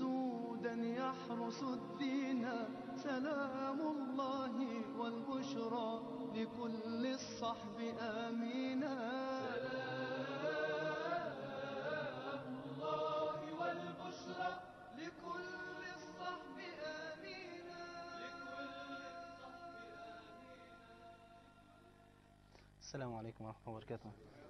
أسودا يحرس الدين سلام الله والبشرى لكل الصحب آمينا سلام الله والبشرى لكل الصحب آمينا السلام عليكم ورحمة الله وبركاته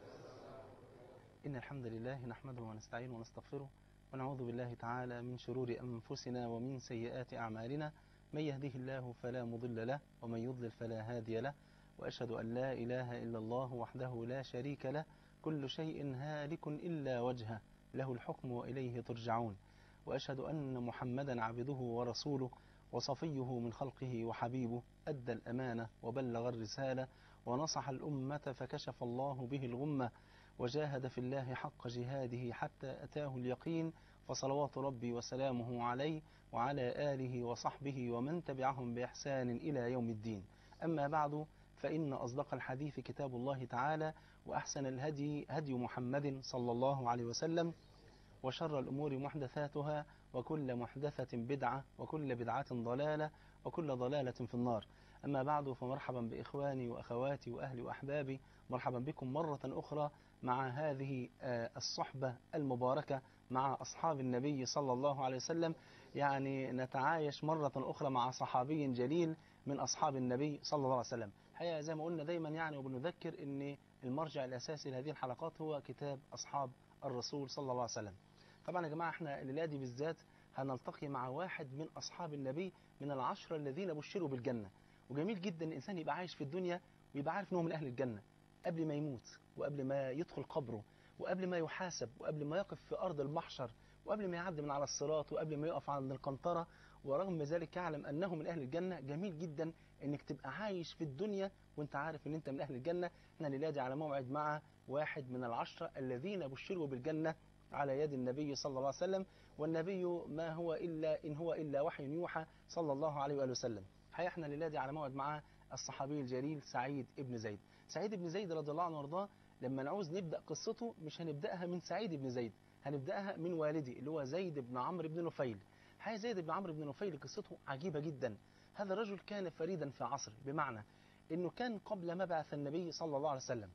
إن الحمد لله نحمده ونستعينه ونستغفره ونعوذ بالله تعالى من شرور أنفسنا ومن سيئات أعمالنا من يهده الله فلا مضل له ومن يضلل فلا هادي له وأشهد أن لا إله إلا الله وحده لا شريك له كل شيء هالك إلا وجهه له الحكم وإليه ترجعون وأشهد أن محمدا عبده ورسوله وصفيه من خلقه وحبيبه أدى الأمانة وبلغ الرسالة ونصح الأمة فكشف الله به الغمة وجاهد في الله حق جهاده حتى أتاه اليقين فصلوات ربي وسلامه عليه وعلى آله وصحبه ومن تبعهم بإحسان إلى يوم الدين أما بعد فإن أصدق الحديث كتاب الله تعالى وأحسن الهدي هدي محمد صلى الله عليه وسلم وشر الأمور محدثاتها وكل محدثة بدعة وكل بدعة ضلالة وكل ضلالة في النار أما بعد فمرحبا بإخواني وأخواتي وأهلي وأحبابي مرحبا بكم مرة أخرى مع هذه الصحبة المباركة مع أصحاب النبي صلى الله عليه وسلم يعني نتعايش مرة أخرى مع صحابي جليل من أصحاب النبي صلى الله عليه وسلم حقيقة زي ما قلنا دايما يعني وبنذكر أن المرجع الأساسي لهذه الحلقات هو كتاب أصحاب الرسول صلى الله عليه وسلم طبعا يا جماعة احنا الليلة دي بالذات هنلتقي مع واحد من أصحاب النبي من العشرة الذين بشروا بالجنة وجميل جدا الإنسان يبقى عايش في الدنيا ويبقى عارف أنه من أهل الجنة قبل ما يموت وقبل ما يدخل قبره وقبل ما يحاسب وقبل ما يقف في أرض المحشر وقبل ما يعدي من على الصراط وقبل ما يقف عند القنطرة ورغم ذلك يعلم أنه من أهل الجنة جميل جدا أنك تبقى عايش في الدنيا وانت عارف أن انت من أهل الجنة احنا نلاقي على موعد مع واحد من العشرة الذين بشروا بالجنة على يد النبي صلى الله عليه وسلم والنبي ما هو إلا إن هو إلا وحي يوحى صلى الله عليه وآله وسلم حقيقة احنا الليلة على موعد مع الصحابي الجليل سعيد ابن زيد سعيد ابن زيد رضي الله عنه وارضاه لما نعوز نبدأ قصته مش هنبدأها من سعيد ابن زيد هنبدأها من والدي اللي هو زيد بن عمرو بن نفيل حقيقة زيد بن عمرو بن نفيل قصته عجيبة جدا هذا الرجل كان فريدا في عصره بمعنى انه كان قبل مبعث النبي صلى الله عليه وسلم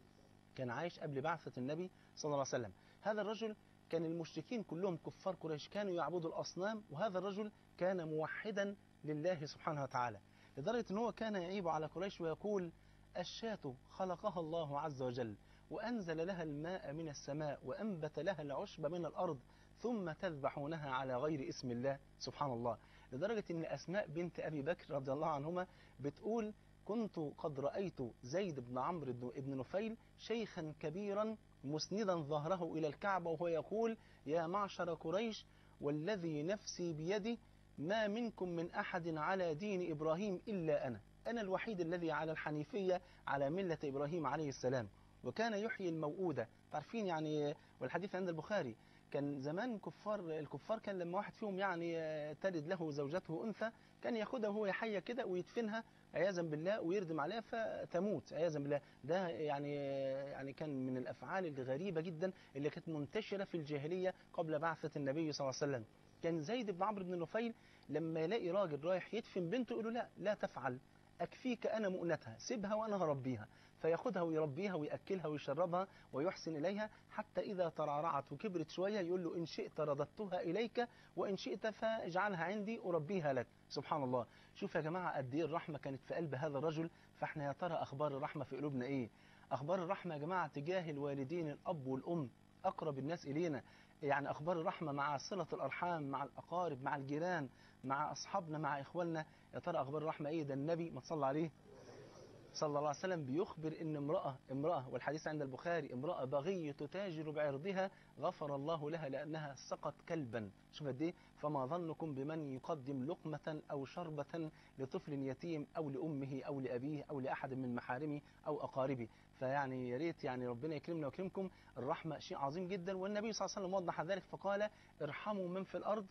كان عايش قبل بعثة النبي صلى الله عليه وسلم هذا الرجل كان المشركين كلهم كفار قريش كانوا يعبدوا الأصنام وهذا الرجل كان موحدا لله سبحانه وتعالى لدرجة أنه كان يعيب على قريش ويقول الشاة خلقها الله عز وجل وأنزل لها الماء من السماء وأنبت لها العشب من الأرض ثم تذبحونها على غير اسم الله سبحان الله لدرجة أن أسماء بنت أبي بكر رضي الله عنهما بتقول كنت قد رأيت زيد بن عمرو بن نفيل شيخا كبيرا مسندا ظهره إلى الكعبة وهو يقول يا معشر قريش والذي نفسي بيدي ما منكم من أحد على دين إبراهيم إلا أنا أنا الوحيد الذي على الحنيفية على ملة إبراهيم عليه السلام وكان يحيي الموؤودة تعرفين يعني والحديث عند البخاري كان زمان كفار الكفار كان لما واحد فيهم يعني تلد له زوجته أنثى كان ياخدها وهو حية كده ويدفنها عياذا بالله ويردم عليها فتموت عياذا بالله ده يعني يعني كان من الأفعال الغريبة جدا اللي كانت منتشرة في الجاهلية قبل بعثة النبي صلى الله عليه وسلم كان زيد بن عمرو بن نفيل لما يلاقي راجل رايح يدفن بنته يقول له لا لا تفعل أكفيك أنا مؤنتها سيبها وأنا هربيها فياخدها ويربيها ويأكلها ويشربها ويحسن إليها حتى إذا ترعرعت وكبرت شوية يقول له إن شئت رددتها إليك وإن شئت فاجعلها عندي أربيها لك سبحان الله شوف يا جماعة قد إيه الرحمة كانت في قلب هذا الرجل فإحنا يا ترى أخبار الرحمة في قلوبنا إيه أخبار الرحمة يا جماعة تجاه الوالدين الأب والأم أقرب الناس إلينا يعني أخبار الرحمة مع صلة الأرحام مع الأقارب مع الجيران مع أصحابنا مع إخواننا يا ترى أخبار الرحمة إيه ده النبي ما تصلى عليه صلى الله عليه وسلم بيخبر ان امرأة امرأة والحديث عند البخاري امرأة بغية تتاجر بعرضها غفر الله لها لأنها سقط كلبا شوف قد ايه فما ظنكم بمن يقدم لقمة أو شربة لطفل يتيم أو لأمه أو لأبيه أو لأحد من محارمه أو أقاربه فيعني يا ريت يعني ربنا يكرمنا ويكرمكم الرحمة شيء عظيم جدا والنبي صلى الله عليه وسلم وضح ذلك فقال ارحموا من في الأرض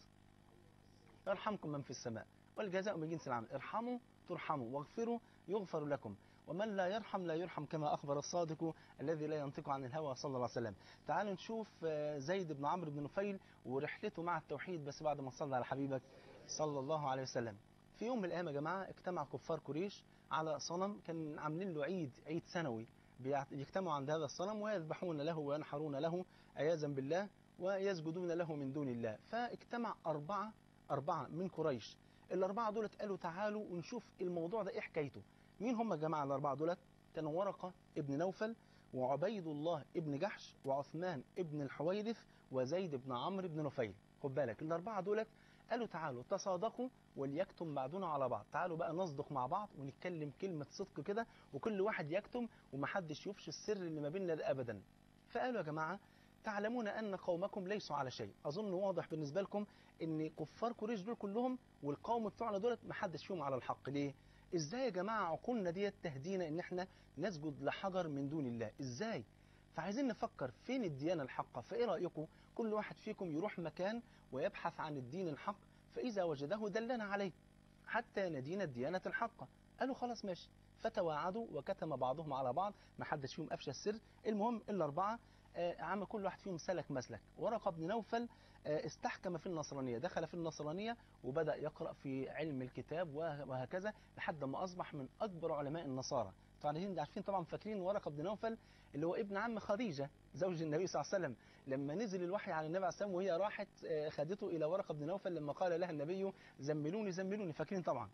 يرحمكم من في السماء والجزاء من جنس العمل ارحموا ترحموا واغفروا يغفر لكم ومن لا يرحم لا يرحم كما أخبر الصادق الذي لا ينطق عن الهوى صلى الله عليه وسلم تعالوا نشوف آه، زيد بن عمرو بن نفيل ورحلته مع التوحيد بس بعد ما صلى على حبيبك صلى الله عليه وسلم في يوم من الأيام يا جماعة اجتمع كفار قريش على صنم كان عاملين له عيد عيد سنوي بيعت- بيجتمعوا عند هذا الصنم ويذبحون له وينحرون له عياذا بالله ويسجدون له من دون الله فاجتمع أربعة أربعة من قريش الأربعة دولت قالوا تعالوا ونشوف الموضوع ده إيه حكايته مين هم الجماعة الأربعة دولت كانوا ورقة ابن نوفل وعبيد الله ابن جحش وعثمان ابن الحويرث وزيد بن عمرو بن نفيل خد بالك الأربعة دولت قالوا تعالوا تصادقوا وليكتم بعضنا على بعض تعالوا بقى نصدق مع بعض ونتكلم كلمة صدق كده وكل واحد يكتم ومحدش يفشي السر اللي ما بيننا ده أبدا فقالوا يا جماعة تعلمون أن قومكم ليسوا على شيء أظن واضح بالنسبة لكم أن كفار قريش دول كلهم والقوم بتوعنا دولت محدش فيهم على الحق ليه ازاي يا جماعة عقولنا ديت تهدينا ان احنا نسجد لحجر من دون الله ازاي فعايزين نفكر فين الديانة الحقة فايه رأيكم كل واحد فيكم يروح مكان ويبحث عن الدين الحق فإذا وجده دلنا عليه حتى ندين الديانة الحقة قالوا خلاص ماشي فتواعدوا وكتم بعضهم على بعض ما حدش فيهم أفشى السر المهم الأربعة آه، عم كل واحد فيهم سلك مسلك ورقة بن نوفل آه، استحكم في النصرانية دخل في النصرانية وبدأ يقرأ في علم الكتاب وه- وهكذا لحد ما أصبح من أكبر علماء النصارى طبعا عارفين عارفين طبعا فاكرين ورقة بن نوفل اللي هو ابن عم خديجة زوج النبي صلى الله عليه وسلم لما نزل الوحي على النبي عليه الصلاة والسلام وهي راحت آه، خدته إلى ورقة بن نوفل لما قال لها النبي زملوني زملوني فاكرين طبعا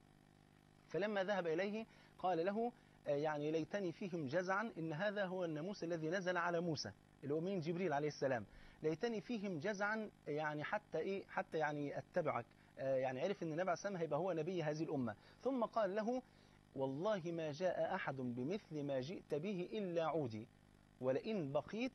فلما ذهب إليه قال له آه، يعني ليتني فيهم جزعا إن هذا هو الناموس الذي نزل على موسى اللي هو مين جبريل عليه السلام ليتني فيهم جزعا يعني حتى إيه حتى يعني أتبعك آه، يعني عرف إن النبي عليه السلام هيبقى هو نبي هذه الأمة ثم قال له والله ما جاء أحد بمثل ما جئت به إلا عودي ولئن بقيت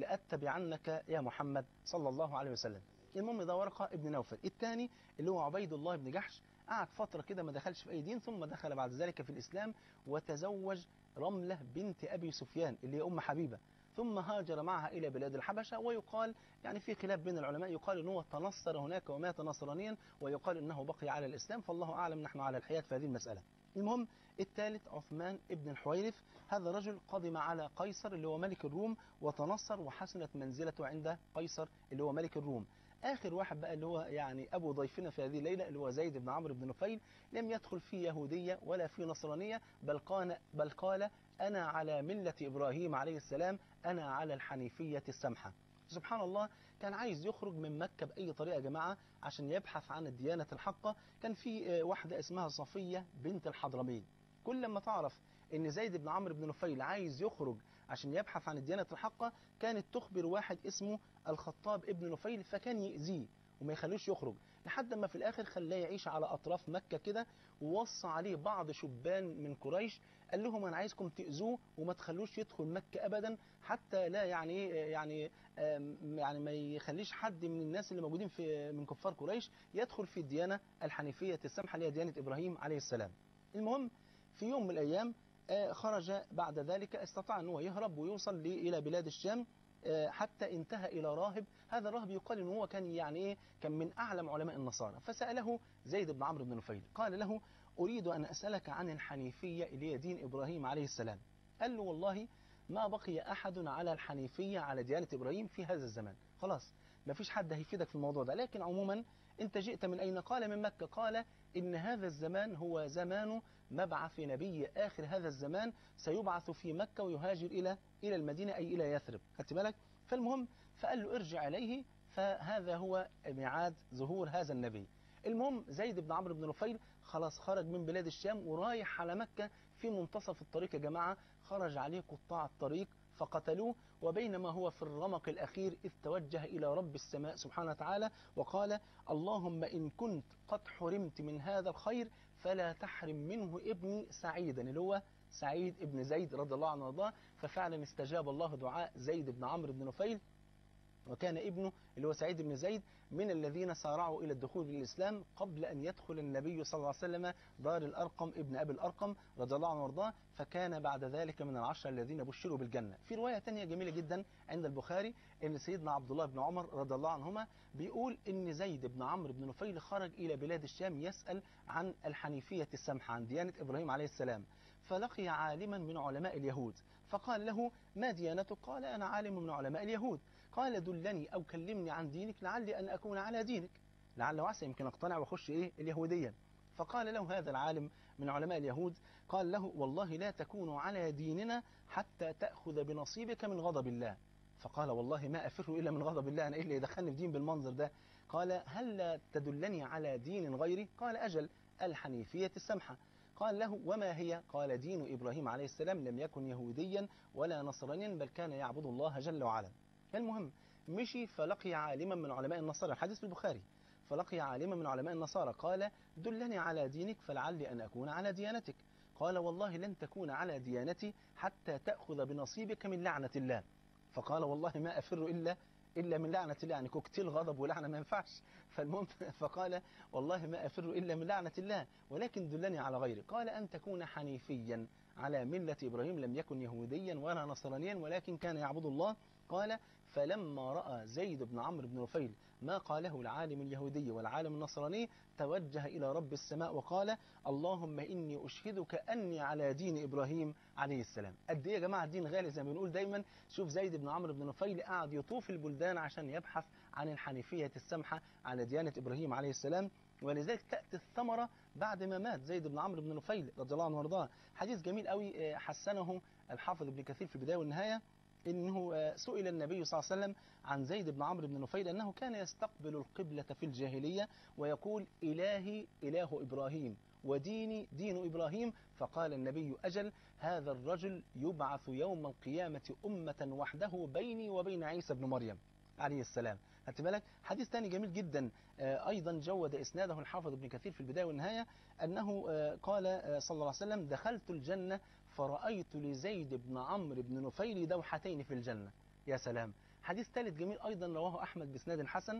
لأتبعنك يا محمد صلى الله عليه وسلم المهم ده ورقة ابن نوفل الثاني اللي هو عبيد الله بن جحش قعد فترة كده ما دخلش في أي دين ثم دخل بعد ذلك في الإسلام وتزوج رملة بنت أبي سفيان اللي هي أم حبيبة ثم هاجر معها إلى بلاد الحبشة ويقال يعني في خلاف بين العلماء يقال أنه تنصر هناك ومات نصرانيا ويقال أنه بقي على الإسلام فالله أعلم نحن على الحياة في هذه المسألة المهم الثالث عثمان ابن الحويرث هذا رجل قدم على قيصر اللي هو ملك الروم وتنصر وحسنت منزلته عند قيصر اللي هو ملك الروم آخر واحد بقى اللي هو يعني أبو ضيفنا في هذه الليلة اللي هو زيد بن عمرو بن نفيل لم يدخل في يهودية ولا في نصرانية بل قال, بل قال أنا على ملة إبراهيم عليه السلام أنا على الحنيفية السمحة سبحان الله كان عايز يخرج من مكة بأي طريقة يا جماعة عشان يبحث عن الديانة الحقة كان في آه، واحدة اسمها صفية بنت الحضرمي كل ما تعرف ان زيد بن عمرو بن نفيل عايز يخرج عشان يبحث عن الديانة الحقة كانت تخبر واحد اسمه الخطاب ابن نفيل فكان يأذيه وما يخلوش يخرج لحد ما في الاخر خلاه يعيش على اطراف مكة كده ووصى عليه بعض شبان من قريش قال لهم انا عايزكم تأذوه وما تخلوش يدخل مكة ابدا حتى لا يعني إيه، يعني آم، يعني ما يخليش حد من الناس اللي موجودين في من كفار قريش يدخل في الديانة الحنيفية السمحة اللي هي ديانة ابراهيم عليه السلام المهم في يوم من الايام آه، خرج بعد ذلك استطاع أن هو يهرب ويوصل ل- إلى بلاد الشام آه، حتى انتهى إلى راهب هذا الراهب يقال أنه هو كان يعني إيه كان من أعلم علماء النصارى فسأله زيد بن عمرو بن نفيل قال له أريد أن أسألك عن الحنيفية اللي هي دين إبراهيم عليه السلام قال له والله ما بقي أحد على الحنيفية على ديانة إبراهيم في هذا الزمان خلاص ما فيش حد هيفيدك في الموضوع ده لكن عموما أنت جئت من أين قال من مكة قال إن هذا الزمان هو زمان مبعث نبي آخر هذا الزمان سيبعث في مكة ويهاجر إلى إلى المدينة أي إلى يثرب خدت بالك فالمهم فقال له ارجع إليه فهذا هو ميعاد ظهور هذا النبي المهم زيد بن عمرو بن نفيل خلاص خرج من بلاد الشام ورايح على مكة في منتصف الطريق يا جماعة خرج عليه قطاع الطريق فقتلوه وبينما هو في الرمق الأخير إذ توجه إلى رب السماء سبحانه وتعالى وقال اللهم إن كنت قد حرمت من هذا الخير فلا تحرم منه ابني سعيدا اللي هو سعيد ابن زيد رضي الله عنه وارضاه ففعلا استجاب الله دعاء زيد بن عمرو بن نفيل وكان ابنه اللي هو سعيد بن زيد من الذين سارعوا إلى الدخول في الإسلام قبل أن يدخل النبي صلى الله عليه وسلم دار الأرقم ابن أبي الأرقم رضي الله عنه وارضاه فكان بعد ذلك من العشرة الذين بشروا بالجنة في رواية تانية جميلة جدا عند البخاري أن سيدنا عبد الله بن عمر رضي الله عنهما بيقول أن زيد بن عمرو بن نفيل خرج إلى بلاد الشام يسأل عن الحنيفية السمحة عن ديانة إبراهيم عليه السلام فلقي عالما من علماء اليهود فقال له ما ديانتك قال أنا عالم من علماء اليهود قال دلني أو كلمني عن دينك لعلي أن أكون على دينك لعل وعسى يمكن أقتنع وأخش إيه اليهودية فقال له هذا العالم من علماء اليهود قال له والله لا تكون على ديننا حتى تأخذ بنصيبك من غضب الله فقال والله ما أفر إلا من غضب الله أنا إيه اللي يدخلني في دين بالمنظر ده قال هل لا تدلني على دين غيري قال أجل الحنيفية السمحة قال له وما هي قال دين إبراهيم عليه السلام لم يكن يهوديا ولا نصرانيا بل كان يعبد الله جل وعلا المهم مشي فلقي عالما من علماء النصارى الحديث في البخاري فلقي عالما من علماء النصارى قال دلني على دينك فلعلي أن أكون على ديانتك قال والله لن تكون على ديانتي حتى تأخذ بنصيبك من لعنة الله فقال والله ما أفر إلا إلا من لعنة الله يعني كوكتيل غضب ولعنة ما ينفعش فالمهم فقال والله ما أفر إلا من لعنة الله ولكن دلني على غيره قال أن تكون حنيفيا على ملة إبراهيم لم يكن يهوديا ولا نصرانيا ولكن كان يعبد الله قال فلما رأى زيد بن عمرو بن نفيل ما قاله العالم اليهودي والعالم النصراني توجه إلى رب السماء وقال اللهم إني أشهدك أني على دين إبراهيم عليه السلام قد إيه يا جماعة الدين غالي زي ما بنقول دايما شوف زيد بن عمرو بن نفيل قاعد يطوف البلدان عشان يبحث عن الحنيفية السمحة على ديانة إبراهيم عليه السلام ولذلك تأتي الثمرة بعد ما مات زيد بن عمرو بن نفيل رضي الله عنه وارضاه حديث جميل قوي حسنه الحافظ ابن كثير في البداية والنهاية إنه سئل النبي صلى الله عليه وسلم عن زيد بن عمرو بن نفيل أنه كان يستقبل القبلة في الجاهلية ويقول إلهي إله إبراهيم وديني دين إبراهيم فقال النبي أجل هذا الرجل يبعث يوم القيامة أمة وحده بيني وبين عيسى بن مريم عليه السلام خدت بالك حديث ثاني جميل جدا أيضا جود إسناده الحافظ ابن كثير في البداية والنهاية أنه قال صلى الله عليه وسلم دخلت الجنة فرأيت لزيد بن عمرو بن نفيل دوحتين في الجنة يا سلام حديث ثالث جميل أيضا رواه أحمد بسناد حسن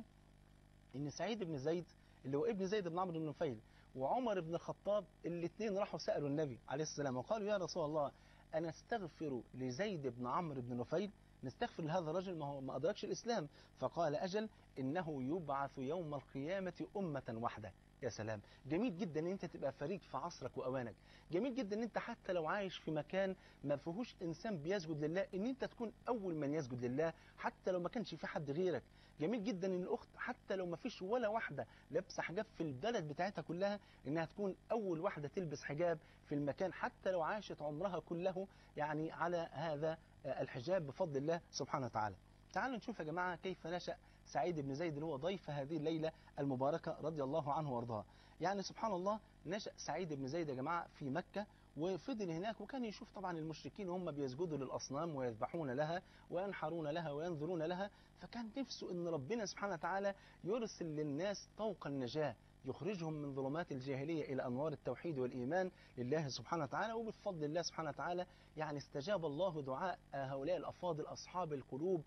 إن سعيد بن زيد اللي هو ابن زيد بن عمرو بن نفيل وعمر بن الخطاب الاثنين راحوا سألوا النبي عليه السلام وقالوا يا رسول الله أنا استغفر لزيد بن عمرو بن نفيل نستغفر لهذا الرجل ما هو ما أدركش الإسلام فقال أجل إنه يبعث يوم القيامة أمة واحدة يا سلام جميل جدا ان انت تبقى فريق في عصرك واوانك جميل جدا ان انت حتى لو عايش في مكان ما فيهوش انسان بيسجد لله ان انت تكون اول من يسجد لله حتى لو ما كانش في حد غيرك جميل جدا ان الاخت حتى لو ما فيش ولا واحده لابسه حجاب في البلد بتاعتها كلها انها تكون اول واحده تلبس حجاب في المكان حتى لو عاشت عمرها كله يعني على هذا الحجاب بفضل الله سبحانه وتعالى تعالوا نشوف يا جماعه كيف نشأ سعيد بن زيد اللي هو ضيف هذه الليلة المباركة رضي الله عنه وارضاه يعني سبحان الله نشأ سعيد بن زيد يا جماعة في مكة وفضل هناك وكان يشوف طبعا المشركين هم بيسجدوا للأصنام ويذبحون لها وينحرون لها وينذرون لها فكان نفسه ان ربنا سبحانه وتعالى يرسل للناس طوق النجاة يخرجهم من ظلمات الجاهلية إلى أنوار التوحيد والإيمان لله سبحانه وتعالى وبفضل الله سبحانه وتعالى يعني استجاب الله دعاء هؤلاء الأفاضل أصحاب القلوب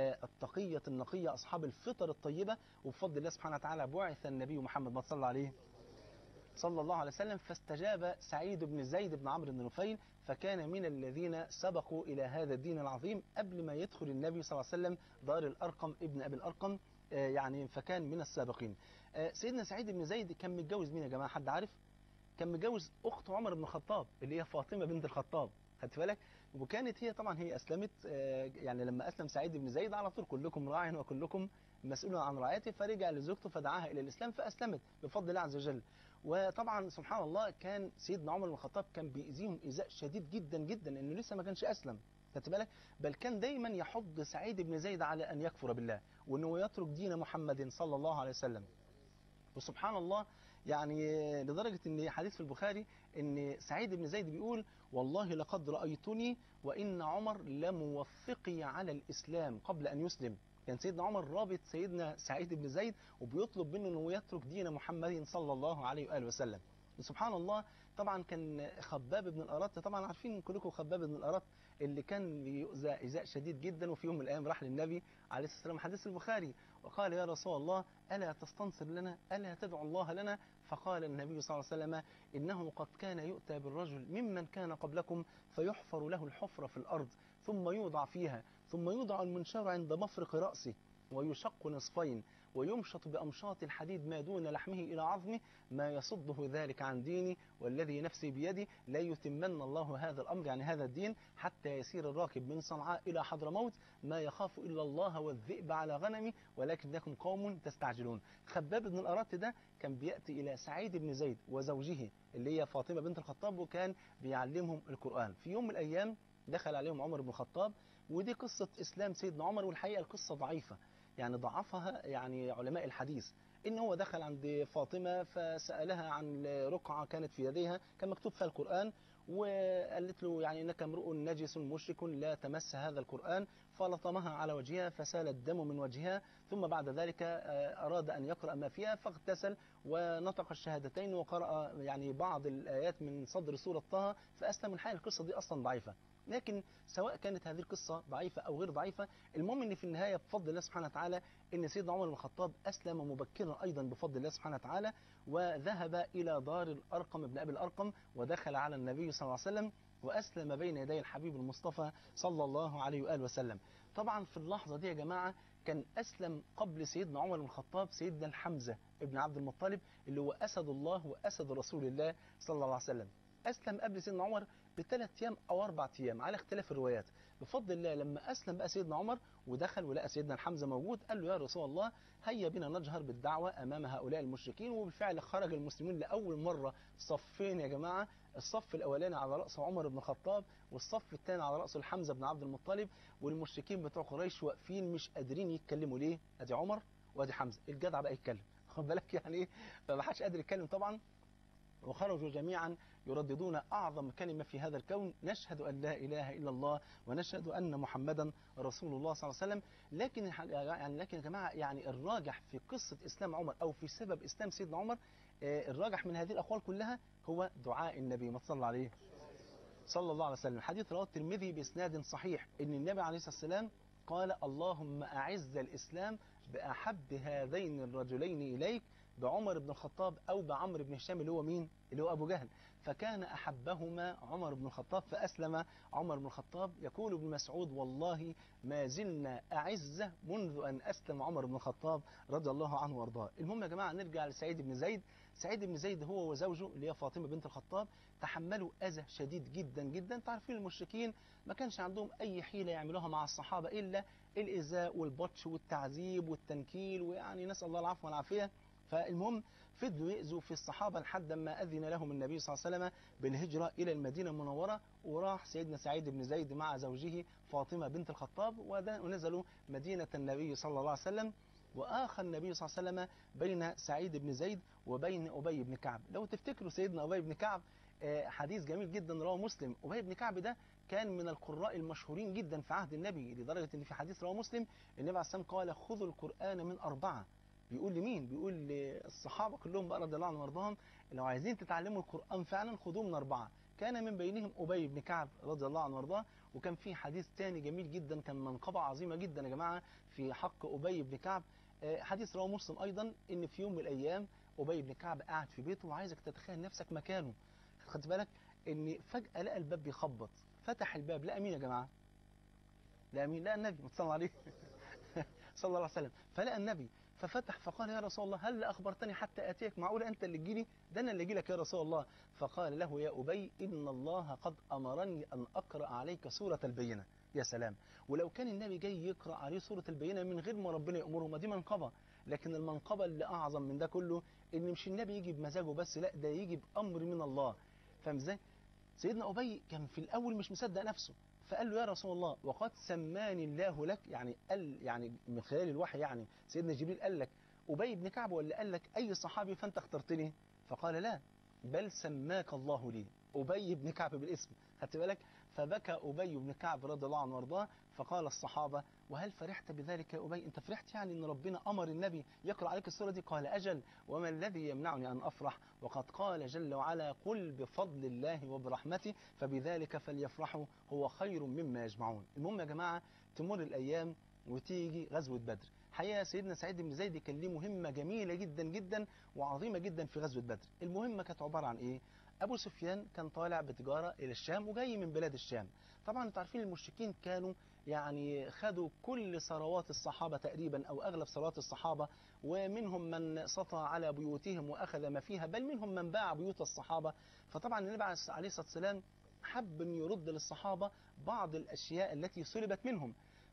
التقية النقية أصحاب الفطر الطيبة وبفضل الله سبحانه وتعالى بعث النبي محمد ما صلى عليه صلى الله عليه وسلم فاستجاب سعيد بن زيد بن عمرو بن نفيل فكان من الذين سبقوا إلى هذا الدين العظيم قبل ما يدخل النبي صلى الله عليه وسلم دار الأرقم ابن أبي الأرقم يعني فكان من السابقين سيدنا سعيد بن زيد كان متجوز مين يا جماعة حد عارف كان متجوز أخت عمر بن الخطاب اللي هي فاطمة بنت الخطاب خدت بالك وكانت هي طبعا هي أسلمت يعني لما أسلم سعيد بن زيد على طول كلكم راع وكلكم مسؤول عن رعايته فرجع لزوجته فدعاها إلى الإسلام فأسلمت بفضل الله عز وجل وطبعا سبحان الله كان سيدنا عمر بن الخطاب كان بيأذيهم إيذاء شديد جدا جدا إنه لسه ما كانش أسلم خدت بالك بل كان دايما يحض سعيد بن زيد على أن يكفر بالله وأنه يترك دين محمد صلى الله عليه وسلم وسبحان الله يعني لدرجة ان حديث في البخاري ان سعيد بن زيد بيقول والله لقد رأيتني وإن عمر لموثقي على الإسلام قبل أن يسلم كان سيدنا عمر رابط سيدنا سعيد بن زيد وبيطلب منه أنه يترك دين محمد صلى الله عليه وآله وسلم سبحان الله طبعا كان خباب بن الأرط طبعا عارفين كلكم خباب بن الأرط اللي كان بيؤذى إيذاء شديد جدا وفي يوم من الأيام راح للنبي عليه الصلاة والسلام حديث البخاري وقال يا رسول الله ألا تستنصر لنا ألا تدعو الله لنا فقال النبي صلى الله عليه وسلم إنه قد كان يؤتى بالرجل ممن كان قبلكم فيحفر له الحفرة في الأرض ثم يوضع فيها ثم يوضع المنشار عند مفرق رأسه ويشق نصفين ويمشط بأمشاط الحديد ما دون لحمه إلى عظمه ما يصده ذلك عن ديني والذي نفسي بيدي لا يتمن الله هذا الأمر يعني هذا الدين حتى يسير الراكب من صنعاء إلى حضرموت ما يخاف إلا الله والذئب على غنمي ولكنكم قوم تستعجلون خباب بن الأرات ده كان بيأتي إلى سعيد بن زيد وزوجه اللي هي فاطمة بنت الخطاب وكان بيعلمهم القرآن في يوم من الأيام دخل عليهم عمر بن الخطاب ودي قصة إسلام سيدنا عمر والحقيقة القصة ضعيفة يعني ضعفها يعني علماء الحديث إن هو دخل عند فاطمة فسألها عن رقعة كانت في يديها كان مكتوب فيها القرآن وقالت له يعني إنك امرؤ نجس مشرك لا تمس هذا القرآن فلطمها على وجهها فسال الدم من وجهها ثم بعد ذلك أراد أن يقرأ ما فيها فاغتسل ونطق الشهادتين وقرأ يعني بعض الآيات من صدر سورة طه فأسلم الحقيقة القصة دي أصلا ضعيفة لكن سواء كانت هذه القصة ضعيفة أو غير ضعيفة المهم أن في النهاية بفضل الله سبحانه وتعالى أن سيدنا عمر بن الخطاب أسلم مبكرا أيضا بفضل الله سبحانه وتعالى وذهب إلى دار الأرقم ابن أبي الأرقم ودخل على النبي صلى الله عليه وسلم وأسلم بين يدي الحبيب المصطفى صلى الله عليه وآله وسلم طبعا في اللحظة دي يا جماعة كان أسلم قبل سيدنا عمر بن الخطاب سيدنا الحمزة ابن عبد المطلب اللي هو أسد الله وأسد رسول الله صلى الله عليه وسلم أسلم قبل سيدنا عمر بثلاث أيام أو أربع أيام على اختلاف الروايات بفضل الله لما أسلم بقى سيدنا عمر ودخل ولقى سيدنا الحمزة موجود قال له يا رسول الله هيا بنا نجهر بالدعوة أمام هؤلاء المشركين وبالفعل خرج المسلمين لأول مرة صفين يا جماعة الصف الأولاني على رأسه عمر بن الخطاب والصف الثاني على رأسه الحمزة بن عبد المطلب والمشركين بتوع قريش واقفين مش قادرين يتكلموا ليه أدي عمر وأدي حمزة الجدع بقى يتكلم خد بالك يعني إيه فما حدش قادر يتكلم طبعا وخرجوا جميعا يرددون أعظم كلمة في هذا الكون نشهد أن لا إله إلا الله ونشهد أن محمدا رسول الله صلى الله عليه وسلم لكن يعني لكن يا جماعة يعني الراجح في قصة إسلام عمر أو في سبب إسلام سيدنا عمر الراجح من هذه الأقوال كلها هو دعاء النبي ما صلى عليه صلى الله عليه وسلم حديث رواه الترمذي بإسناد صحيح أن النبي عليه الصلاة والسلام قال اللهم أعز الإسلام بأحب هذين الرجلين إليك بعمر بن الخطاب أو بعمر بن هشام اللي هو مين؟ اللي هو أبو جهل فكان أحبهما عمر بن الخطاب فأسلم عمر بن الخطاب يقول ابن مسعود والله ما زلنا أعزة منذ أن أسلم عمر بن الخطاب رضي الله عنه وارضاه المهم يا جماعة نرجع لسعيد بن زيد سعيد بن زيد هو وزوجه اللي هي فاطمة بنت الخطاب تحملوا أذى شديد جدا جدا تعرفين المشركين ما كانش عندهم أي حيلة يعملوها مع الصحابة إلا الإزاء والبطش والتعذيب والتنكيل ويعني نسأل الله العفو والعافية فالمهم فضلوا يأذوا في الصحابة لحد ما أذن لهم النبي صلى الله عليه وسلم بالهجرة إلى المدينة المنورة وراح سيدنا سعيد بن زيد مع زوجه فاطمة بنت الخطاب ونزلوا مدينة النبي صلى الله عليه وسلم وآخى النبي صلى الله عليه وسلم بين سعيد بن زيد وبين أبي بن كعب لو تفتكروا سيدنا أبي بن كعب حديث جميل جدا رواه مسلم أبي بن كعب ده كان من القراء المشهورين جدا في عهد النبي لدرجة أن في حديث رواه مسلم النبي عليه الصلاة والسلام قال خذوا القرآن من أربعة بيقول لمين بيقول للصحابة كلهم بقى رضي الله عنهم وارضاهم لو عايزين تتعلموا القرآن فعلا خذوه من أربعة كان من بينهم أبي بن كعب رضي الله عنه وارضاه وكان في حديث تاني جميل جدا كان منقبة عظيمة جدا يا جماعة في حق أبي بن كعب حديث رواه مسلم أيضا إن في يوم من الأيام أبي بن كعب قاعد في بيته وعايزك تتخيل نفسك مكانه خدت بالك إن فجأة لقى الباب بيخبط فتح الباب لقى مين يا جماعة لقى مين لقى النبي صلى الله عليه صلى الله عليه وسلم فلقى النبي ففتح فقال يا رسول الله هل أخبرتني حتى أتيك معقولة أنت اللي تجيني ده أنا اللي أجي لك يا رسول الله فقال له يا أبي إن الله قد أمرني أن أقرأ عليك سورة البينة يا سلام ولو كان النبي جاي يقرأ عليه سورة البينة من غير ما ربنا يأمره ما دي منقبة لكن المنقبة اللي أعظم من ده كله إن مش النبي يجي بمزاجه بس لا ده يجي بأمر من الله فاهم ازاي؟ سيدنا أبي كان في الأول مش مصدق نفسه فقال له يا رسول الله وقد سماني الله لك يعني قال يعني من خلال الوحي يعني سيدنا جبريل قال لك أبي بن كعب ولا قال لك أي صحابي فأنت اخترتني فقال لا بل سماك الله لي أبي بن كعب بالاسم خدت بالك فبكى أبي بن كعب رضي الله عنه وارضاه فقال الصحابة وهل فرحت بذلك يا أبي أنت فرحت يعني أن ربنا أمر النبي يقرأ عليك السورة دي قال أجل وما الذي يمنعني أن أفرح وقد قال جل وعلا قل بفضل الله وبرحمته فبذلك فليفرحوا هو خير مما يجمعون المهم يا جماعة تمر الأيام وتيجي غزوة بدر حقيقة سيدنا سعيد بن زيد كان ليه مهمة جميلة جدا جدا وعظيمة جدا في غزوة بدر المهمة كانت عبارة عن إيه أبو سفيان كان طالع بتجارة إلى الشام وجاي من بلاد الشام طبعا انتوا عارفين المشركين كانوا يعني خدوا كل ثروات الصحابة تقريبا أو أغلب ثروات الصحابة ومنهم من سطى على بيوتهم وأخذ ما فيها بل منهم من باع بيوت الصحابة فطبعا النبي عليه الصلاة والسلام حب أن يرد للصحابة بعض الأشياء التي سلبت منهم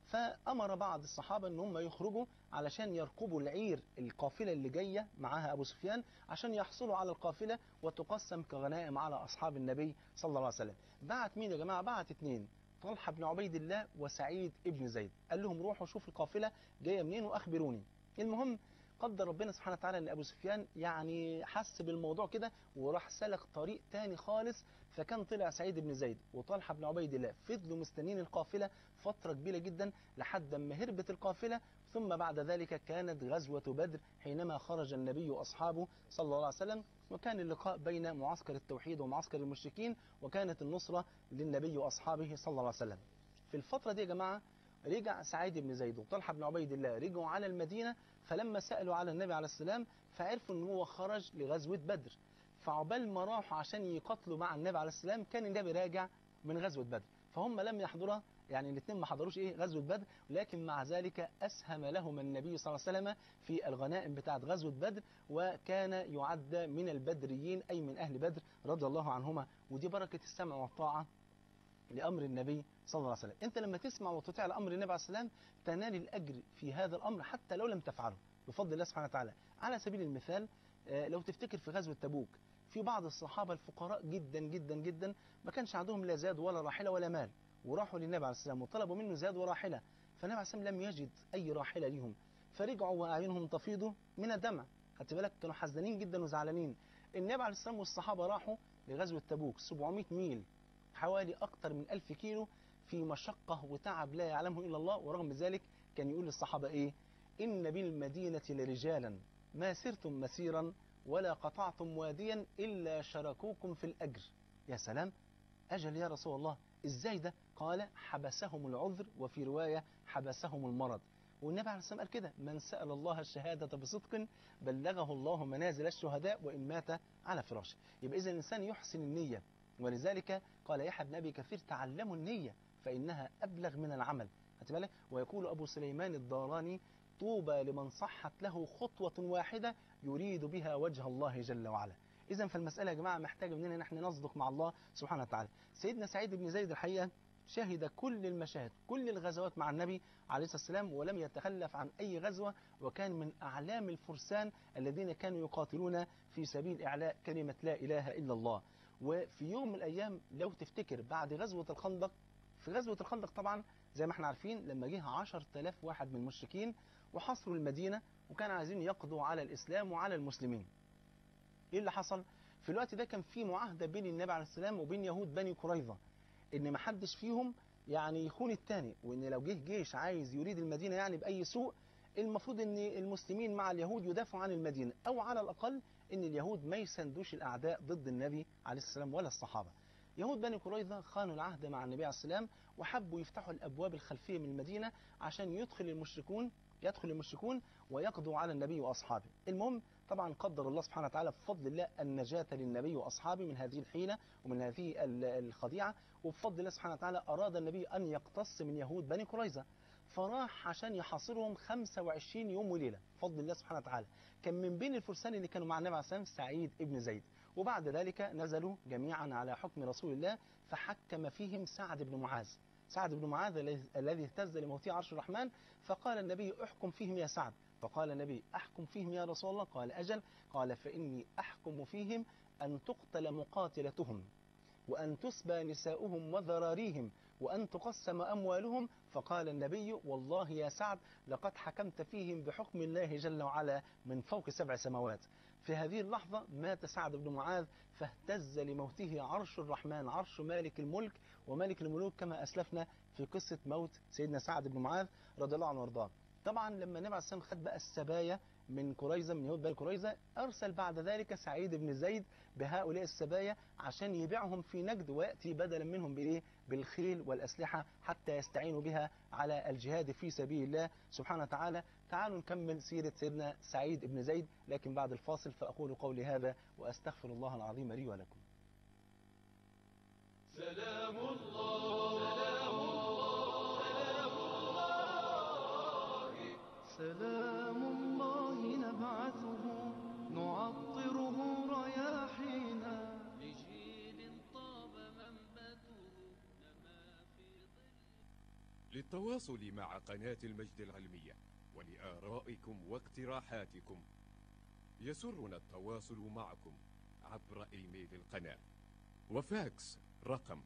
فأمر بعض الصحابة أن هم يخرجوا علشان يركبوا العير القافلة اللي جاية معاها أبو سفيان عشان يحصلوا على القافلة وتقسم كغنائم على أصحاب النبي صلى الله عليه وسلم بعت مين يا جماعة بعت اتنين طلحة بن عبيد الله وسعيد ابن زيد قال لهم روحوا شوفوا القافلة جاية منين وأخبروني المهم قدر ربنا سبحانه وتعالى ان ابو سفيان يعني حس بالموضوع كده وراح سلك طريق تاني خالص فكان طلع سعيد بن زيد وطلحه بن عبيد الله فضلوا مستنين القافله فتره كبيره جدا لحد ما هربت القافله ثم بعد ذلك كانت غزوه بدر حينما خرج النبي واصحابه صلى الله عليه وسلم وكان اللقاء بين معسكر التوحيد ومعسكر المشركين وكانت النصره للنبي واصحابه صلى الله عليه وسلم في الفتره دي يا جماعه رجع سعيد بن زيد وطلحه بن عبيد الله رجعوا على المدينه فلما سالوا على النبي عليه السلام فعرفوا ان هو خرج لغزوه بدر فعقبال ما راحوا عشان يقاتلوا مع النبي عليه السلام كان النبي راجع من غزوه بدر فهم لم يحضرها يعني الاثنين ما حضروش ايه غزوه بدر لكن مع ذلك اسهم لهم النبي صلى الله عليه وسلم في الغنائم بتاعه غزوه بدر وكان يعد من البدريين اي من اهل بدر رضي الله عنهما ودي بركه السمع والطاعه لامر النبي صلى الله عليه وسلم انت لما تسمع وتطيع لامر النبي عليه السلام تنال الاجر في هذا الامر حتى لو لم تفعله بفضل الله سبحانه وتعالى على سبيل المثال لو تفتكر في غزوه تبوك في بعض الصحابه الفقراء جدا جدا جدا ما كانش عندهم لا زاد ولا راحله ولا مال وراحوا للنبي عليه السلام وطلبوا منه زاد وراحله فالنبي عليه السلام لم يجد اي راحله ليهم فرجعوا واعينهم تفيض من الدمع خدت بالك كانوا حزنين جدا وزعلانين النبي عليه السلام والصحابه راحوا لغزوه تبوك 700 ميل حوالي أكثر من ألف كيلو في مشقة وتعب لا يعلمه إلا الله ورغم ذلك كان يقول للصحابة إيه إن بالمدينة لرجالا ما سرتم مسيرا ولا قطعتم واديا إلا شركوكم في الأجر يا سلام أجل يا رسول الله إزاي ده قال حبسهم العذر وفي رواية حبسهم المرض والنبي عليه الصلاة والسلام قال كده من سأل الله الشهادة بصدق بلغه الله منازل الشهداء وإن مات على فراشه يبقى إذا الإنسان يحسن النية ولذلك قال يحيى بن ابي كثير تعلموا النيه فانها ابلغ من العمل بالك ويقول ابو سليمان الداراني طوبى لمن صحت له خطوه واحده يريد بها وجه الله جل وعلا اذا فالمساله يا جماعه محتاجه مننا ان احنا نصدق مع الله سبحانه وتعالى سيدنا سعيد بن زيد الحقيقه شهد كل المشاهد كل الغزوات مع النبي عليه الصلاة والسلام ولم يتخلف عن أي غزوة وكان من أعلام الفرسان الذين كانوا يقاتلون في سبيل إعلاء كلمة لا إله إلا الله وفي يوم من الأيام لو تفتكر بعد غزوة الخندق في غزوة الخندق طبعا زي ما احنا عارفين لما جه 10000 واحد من المشركين وحصروا المدينة وكان عايزين يقضوا على الإسلام وعلى المسلمين إيه اللي حصل؟ في الوقت ده كان في معاهدة بين النبي عليه السلام وبين يهود بني قريظة إن ما حدش فيهم يعني يخون التاني وإن لو جه جيش عايز يريد المدينة يعني بأي سوء المفروض ان المسلمين مع اليهود يدافعوا عن المدينة او على الاقل ان اليهود ما يساندوش الاعداء ضد النبي عليه السلام ولا الصحابة يهود بني قريظة خانوا العهد مع النبي عليه السلام وحبوا يفتحوا الابواب الخلفية من المدينة عشان يدخل المشركون يدخل المشركون ويقضوا على النبي واصحابه المهم طبعا قدر الله سبحانه وتعالى بفضل الله النجاة للنبي واصحابه من هذه الحيلة ومن هذه الخديعة وبفضل الله سبحانه وتعالى اراد النبي ان يقتص من يهود بني قريظة فراح عشان يحاصرهم 25 يوم وليله بفضل الله سبحانه وتعالى كان من بين الفرسان اللي كانوا مع النبي عليه السلام سعيد ابن زيد وبعد ذلك نزلوا جميعا على حكم رسول الله فحكم فيهم سعد بن معاذ سعد بن معاذ الذي اهتز لموت عرش الرحمن فقال النبي احكم فيهم يا سعد فقال النبي احكم فيهم يا رسول الله قال اجل قال فاني احكم فيهم ان تقتل مقاتلتهم وأن تسبى نساؤهم وذراريهم وأن تقسم أموالهم فقال النبي والله يا سعد لقد حكمت فيهم بحكم الله جل وعلا من فوق سبع سماوات في هذه اللحظة مات سعد بن معاذ فاهتز لموته عرش الرحمن عرش مالك الملك ومالك الملوك كما أسلفنا في قصة موت سيدنا سعد بن معاذ رضي الله عنه وارضاه طبعا لما النبي عليه السلام خد بقى السبايا من قريظة من يهود بني قريظة أرسل بعد ذلك سعيد بن زيد بهؤلاء السبايا عشان يبيعهم في نجد ويأتي بدلا منهم بإيه؟ بالخيل والأسلحة حتى يستعينوا بها على الجهاد في سبيل الله سبحانه وتعالى تعالوا نكمل سيرة سيدنا سعيد بن زيد لكن بعد الفاصل فأقول قولي هذا وأستغفر الله العظيم لي ولكم سلام الله سلام الله سلام الله نبعثه نعطره رياحينا لجيل طاب منبته نما في ظل للتواصل مع قناة المجد العلمية ولآرائكم واقتراحاتكم يسرنا التواصل معكم عبر إيميل القناة وفاكس رقم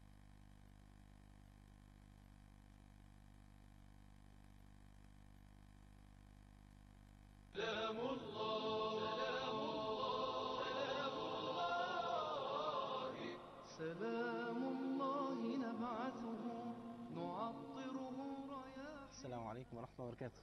سلام الله نبعثه نعطره رياحينا السلام عليكم ورحمة الله وبركاته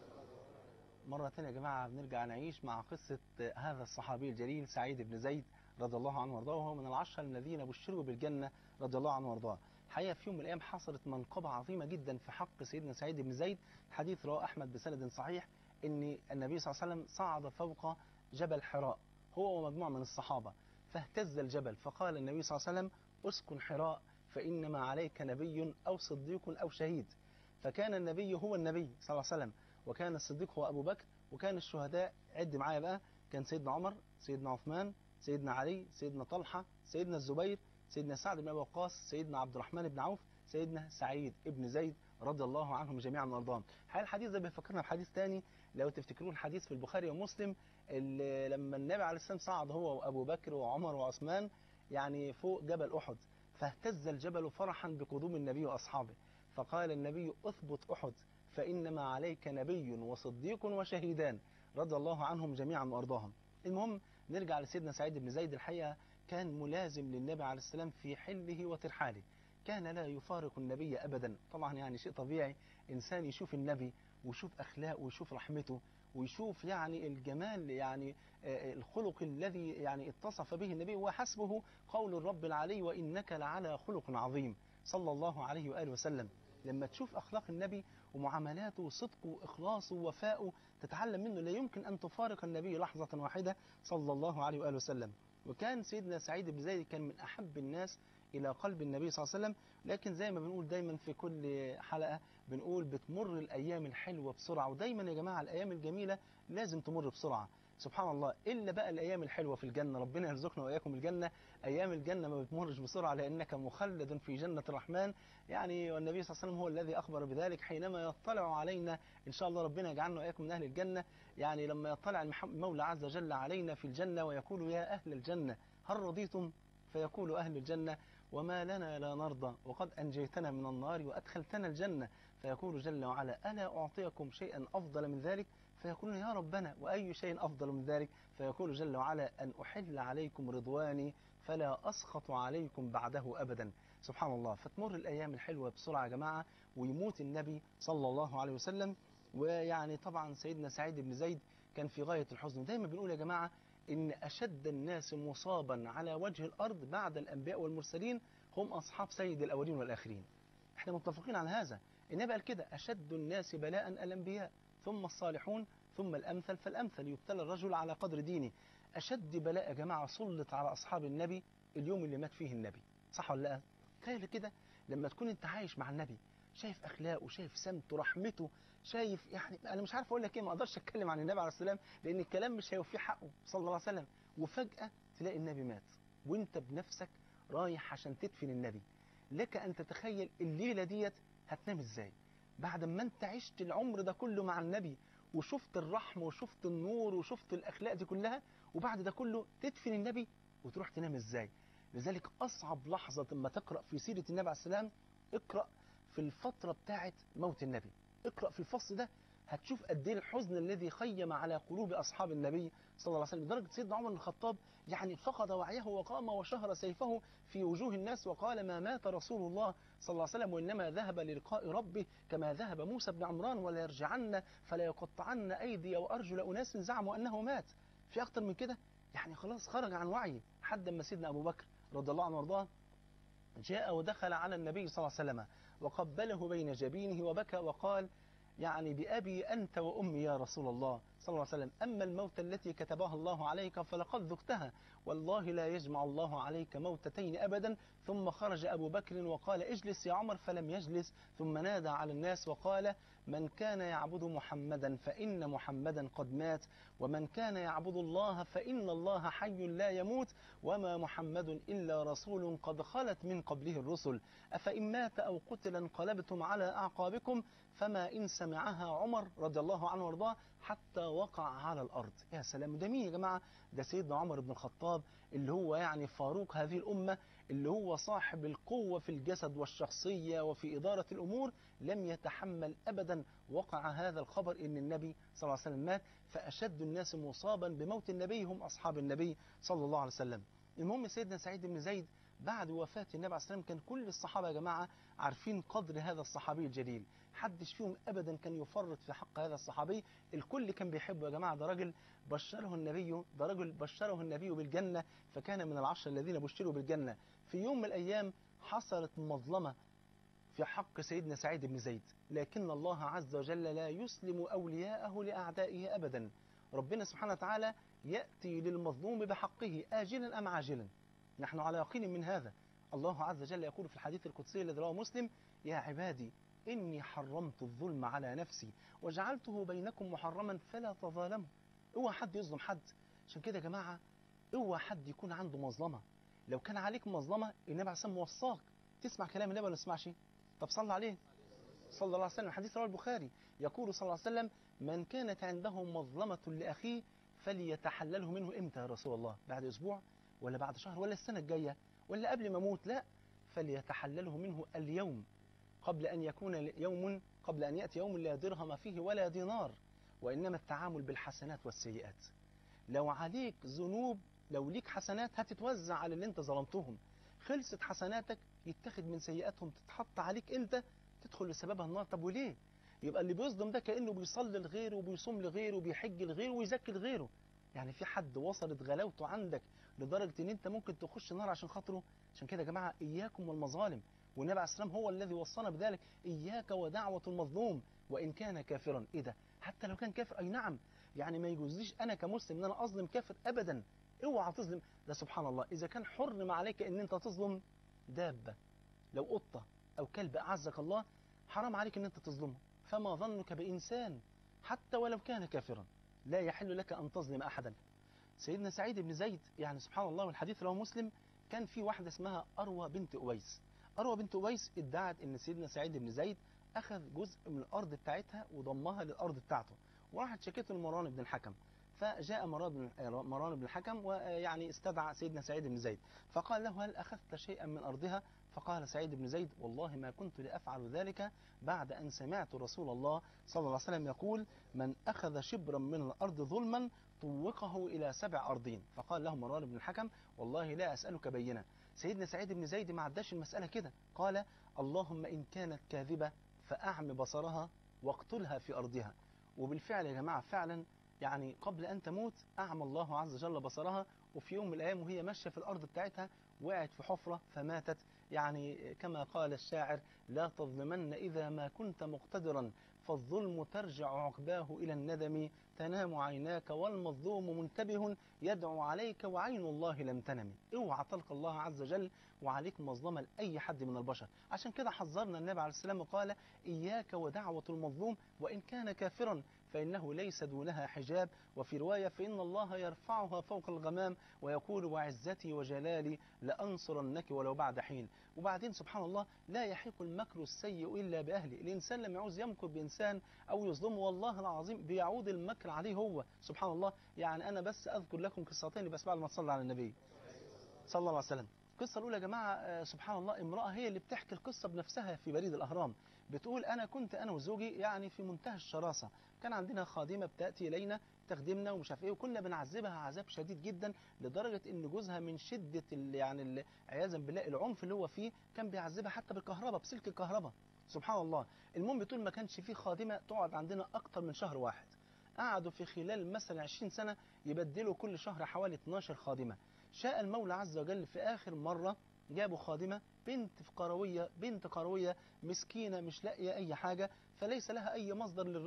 مرة تانية يا جماعة بنرجع نعيش مع قصة هذا الصحابي الجليل سعيد بن زيد رضي الله عنه وارضاه وهو من العشرة الذين بشروا بالجنة رضي الله عنه وارضاه حقيقة في يوم من الأيام حصلت منقبة عظيمة جدا في حق سيدنا سعيد بن زيد حديث رواه أحمد بسند صحيح أن النبي صلى الله عليه وسلم صعد فوق جبل حراء هو ومجموعة من الصحابة فاهتز الجبل فقال النبي صلى الله عليه وسلم اسكن حراء فإنما عليك نبي أو صديق أو شهيد فكان النبي هو النبي صلى الله عليه وسلم وكان الصديق هو أبو بكر وكان الشهداء عد معايا بقى كان سيدنا عمر سيدنا عثمان سيدنا علي سيدنا طلحة سيدنا الزبير سيدنا سعد بن أبي وقاص سيدنا عبد الرحمن بن عوف سيدنا سعيد بن زيد رضي الله عنهم جميعا وارضاهم الحقيقه الحديث ده بيفكرنا بحديث تاني لو تفتكرون الحديث في البخاري ومسلم اللي لما النبي عليه السلام صعد هو وابو بكر وعمر وعثمان يعني فوق جبل احد فاهتز الجبل فرحا بقدوم النبي واصحابه فقال النبي اثبت احد فانما عليك نبي وصديق وشهيدان رضي الله عنهم جميعا وارضاهم المهم نرجع لسيدنا سعيد بن زيد الحقيقه كان ملازم للنبي عليه السلام في حله وترحاله كان لا يفارق النبي ابدا طبعا يعني شيء طبيعي انسان يشوف النبي ويشوف اخلاقه ويشوف رحمته ويشوف يعني الجمال يعني آه، الخلق الذي يعني اتصف به النبي وحسبه قول الرب العلي وانك لعلى خلق عظيم صلى الله عليه واله وسلم لما تشوف اخلاق النبي ومعاملاته وصدقه واخلاصه ووفائه تتعلم منه لا يمكن ان تفارق النبي لحظه واحده صلى الله عليه واله وسلم وكان سيدنا سعيد بن زيد كان من احب الناس الى قلب النبي صلى الله عليه وسلم لكن زي ما بنقول دايما في كل حلقه بنقول بتمر الايام الحلوه بسرعه ودايما يا جماعه الايام الجميله لازم تمر بسرعه سبحان الله الا بقى الايام الحلوه في الجنه ربنا يرزقنا واياكم الجنه ايام الجنه ما بتمرش بسرعه لانك مخلد في جنه الرحمن يعني والنبي صلى الله عليه وسلم هو الذي اخبر بذلك حينما يطلع علينا ان شاء الله ربنا يجعلنا واياكم من اهل الجنه يعني لما يطلع المح- المولى عز وجل علينا في الجنه ويقول يا اهل الجنه هل رضيتم فيقول اهل الجنه وما لنا لا نرضى وقد أنجيتنا من النار وأدخلتنا الجنة فيقول جل وعلا ألا أعطيكم شيئا أفضل من ذلك فيقولون يا ربنا وأي شيء أفضل من ذلك فيقول جل وعلا أن أحل عليكم رضواني فلا أسخط عليكم بعده أبدا سبحان الله فتمر الأيام الحلوة بسرعة يا جماعة ويموت النبي صلى الله عليه وسلم ويعني طبعا سيدنا سعيد بن زيد كان في غاية الحزن دايما بنقول يا جماعة إن أشد الناس مصابا على وجه الأرض بعد الأنبياء والمرسلين هم أصحاب سيد الأولين والآخرين احنا متفقين على هذا النبي قال كده أشد الناس بلاء الأنبياء ثم الصالحون ثم الأمثل فالأمثل يبتلى الرجل على قدر دينه أشد بلاء يا جماعة سلط على أصحاب النبي اليوم اللي مات فيه النبي صح ولا لا تخيل كده لما تكون انت عايش مع النبي شايف اخلاقه شايف سمته رحمته شايف يعني انا مش عارف اقول لك ايه ما اقدرش اتكلم عن النبي عليه السلام لان الكلام مش هيوفيه حقه صلى الله عليه وسلم وفجاه تلاقي النبي مات وانت بنفسك رايح عشان تدفن النبي لك ان تتخيل الليله ديت هتنام ازاي بعد ما انت عشت العمر ده كله مع النبي وشفت الرحمه وشفت النور وشفت الاخلاق دي كلها وبعد ده كله تدفن النبي وتروح تنام ازاي لذلك اصعب لحظه لما تقرا في سيره النبي عليه السلام اقرا في الفتره بتاعه موت النبي اقرا في الفصل ده هتشوف قد ايه الحزن الذي خيم على قلوب اصحاب النبي صلى الله عليه وسلم لدرجه سيدنا عمر بن الخطاب يعني فقد وعيه وقام وشهر سيفه في وجوه الناس وقال ما مات رسول الله صلى الله عليه وسلم وانما ذهب للقاء ربه كما ذهب موسى بن عمران ولا يرجعن فلا يقطعن ايدي وارجل اناس زعموا انه مات في اكتر من كده يعني خلاص خرج عن وعيه حد ما سيدنا ابو بكر رضي الله عنه وارضاه جاء ودخل على النبي صلى الله عليه وسلم وقبله بين جبينه وبكى وقال يعني بأبي أنت وأمي يا رسول الله صلى الله عليه وسلم أما الموت التي كتبها الله عليك فلقد ذقتها والله لا يجمع الله عليك موتتين أبدا ثم خرج أبو بكر وقال اجلس يا عمر فلم يجلس ثم نادى على الناس وقال من كان يعبد محمدا فإن محمدا قد مات ومن كان يعبد الله فإن الله حي لا يموت وما محمد إلا رسول قد خلت من قبله الرسل أفإن مات أو قتل انقلبتم على أعقابكم فما إن سمعها عمر رضي الله عنه وارضاه حتى وقع على الأرض يا سلام ده مين يا جماعة ده سيدنا عمر بن الخطاب اللي هو يعني فاروق هذه الأمة اللي هو صاحب القوة في الجسد والشخصية وفي إدارة الأمور لم يتحمل أبدا وقع هذا الخبر إن النبي صلى الله عليه وسلم مات فأشد الناس مصابا بموت النبي هم أصحاب النبي صلى الله عليه وسلم المهم سيدنا سعيد بن زيد بعد وفاة النبي عليه الصلاة والسلام كان كل الصحابة يا جماعة عارفين قدر هذا الصحابي الجليل حدش فيهم أبدا كان يفرط في حق هذا الصحابي الكل كان بيحبه يا جماعة ده راجل بشره النبي ده راجل بشره النبي بالجنة فكان من العشر الذين بشروا بالجنة في يوم من الأيام حصلت مظلمة في حق سيدنا سعيد بن زيد لكن الله عز وجل لا يسلم أولياءه لأعدائه أبدا ربنا سبحانه وتعالى يأتي للمظلوم بحقه آجلا أم عاجلا نحن على يقين من هذا الله عز وجل يقول في الحديث القدسي الذي رواه مسلم يا عبادي إني حرمت الظلم على نفسي وجعلته بينكم محرما فلا تظالموا اوعى حد يظلم حد عشان كده يا جماعة اوعى حد يكون عنده مظلمة لو كان عليك مظلمة النبي عليه الصلاة والسلام وصاك تسمع كلام النبي ولا ما تسمعش طب صلى عليه صلى الله عليه وسلم حديث رواه البخاري يقول صلى الله عليه وسلم من كانت عنده مظلمة لأخيه فليتحلله منه امتى يا رسول الله بعد أسبوع ولا بعد شهر ولا السنة الجاية ولا قبل ما أموت لا فليتحلله منه اليوم قبل أن يكون يوم قبل أن يأتي يوم لا درهم فيه ولا دينار وإنما التعامل بالحسنات والسيئات لو عليك ذنوب لو ليك حسنات هتتوزع على اللي انت ظلمتهم خلصت حسناتك يتخذ من سيئاتهم تتحط عليك انت تدخل لسببها النار طب وليه يبقى اللي بيصدم ده كأنه بيصلي لغيره وبيصوم لغيره وبيحج لغيره ويزكي لغيره يعني في حد وصلت غلاوته عندك لدرجة ان انت ممكن تخش النار عشان خاطره عشان كده يا جماعة اياكم والمظالم والنبي عليه السلام هو الذي وصانا بذلك اياك ودعوة المظلوم وان كان كافرا ايه ده حتى لو كان كافر اي نعم يعني ما يجوزليش انا كمسلم ان انا اظلم كافر ابدا اوعى تظلم ده سبحان الله اذا كان حرم عليك ان انت تظلم دابة لو قطة او كلب اعزك الله حرام عليك ان انت تظلمه فما ظنك بانسان حتى ولو كان كافرا لا يحل لك ان تظلم احدا سيدنا سعيد بن زيد يعني سبحان الله والحديث رواه مسلم كان في واحدة اسمها أروى بنت أويس أروى بنت أويس ادعت أن سيدنا سعيد بن زيد أخذ جزء من الأرض بتاعتها وضمها للأرض بتاعته وراحت شكته لمروان بن الحكم فجاء مروان بن مروان بن الحكم ويعني استدعى سيدنا سعيد بن زيد فقال له هل أخذت شيئا من أرضها فقال سعيد بن زيد والله ما كنت لأفعل ذلك بعد أن سمعت رسول الله صلى الله عليه وسلم يقول من أخذ شبرا من الأرض ظلما طوقه إلى سبع أرضين فقال له مروان بن الحكم والله لا أسألك بينة سيدنا سعيد بن زيد ما عداش المسألة كده قال اللهم إن كانت كاذبة فأعم بصرها واقتلها في أرضها وبالفعل يا جماعة فعلا يعني قبل أن تموت أعمى الله عز وجل بصرها وفي يوم من الأيام وهي ماشية في الأرض بتاعتها وقعت في حفرة فماتت يعني كما قال الشاعر لا تظلمن إذا ما كنت مقتدرا فالظلم ترجع عقباه إلى الندم تنام عيناك والمظلوم منتبه يدعو عليك وعين الله لم تنم اوعى تلقى الله عز وجل وعليك مظلمة لأي حد من البشر عشان كده حذرنا النبي عليه السلام وقال إياك ودعوة المظلوم وإن كان كافرا فإنه ليس دونها حجاب وفي رواية فإن الله يرفعها فوق الغمام ويقول وعزتي وجلالي لأنصرنك ولو بعد حين وبعدين سبحان الله لا يحيق المكر السيء إلا بأهله الإنسان لما يعوز يمكر بإنسان أو يظلمه والله العظيم بيعود المكر عليه هو سبحان الله يعني أنا بس أذكر لكم قصتين بس بعد ما تصلى على النبي صلى الله عليه وسلم القصة الأولى يا جماعة سبحان الله امرأة هي اللي بتحكي القصة بنفسها في بريد الأهرام بتقول أنا كنت أنا وزوجي يعني في منتهى الشراسة كان عندنا خادمة بتأتي إلينا تخدمنا ومش عارف إيه وكنا بنعذبها عذاب شديد جدا لدرجة إن جوزها من شدة ال يعني عياذا بالله العنف اللي هو فيه كان بيعذبها حتى بالكهرباء بسلك الكهرباء سبحان الله المهم بتقول ما كانش فيه خادمة تقعد عندنا أكتر من شهر واحد قعدوا في خلال مثلا 20 سنة يبدلوا كل شهر حوالي 12 خادمة شاء المولى عز وجل في آخر مرة جابوا خادمة بنت في قروية بنت قروية مسكينة مش لاقية أي حاجة فليس لها أي مصدر للرزق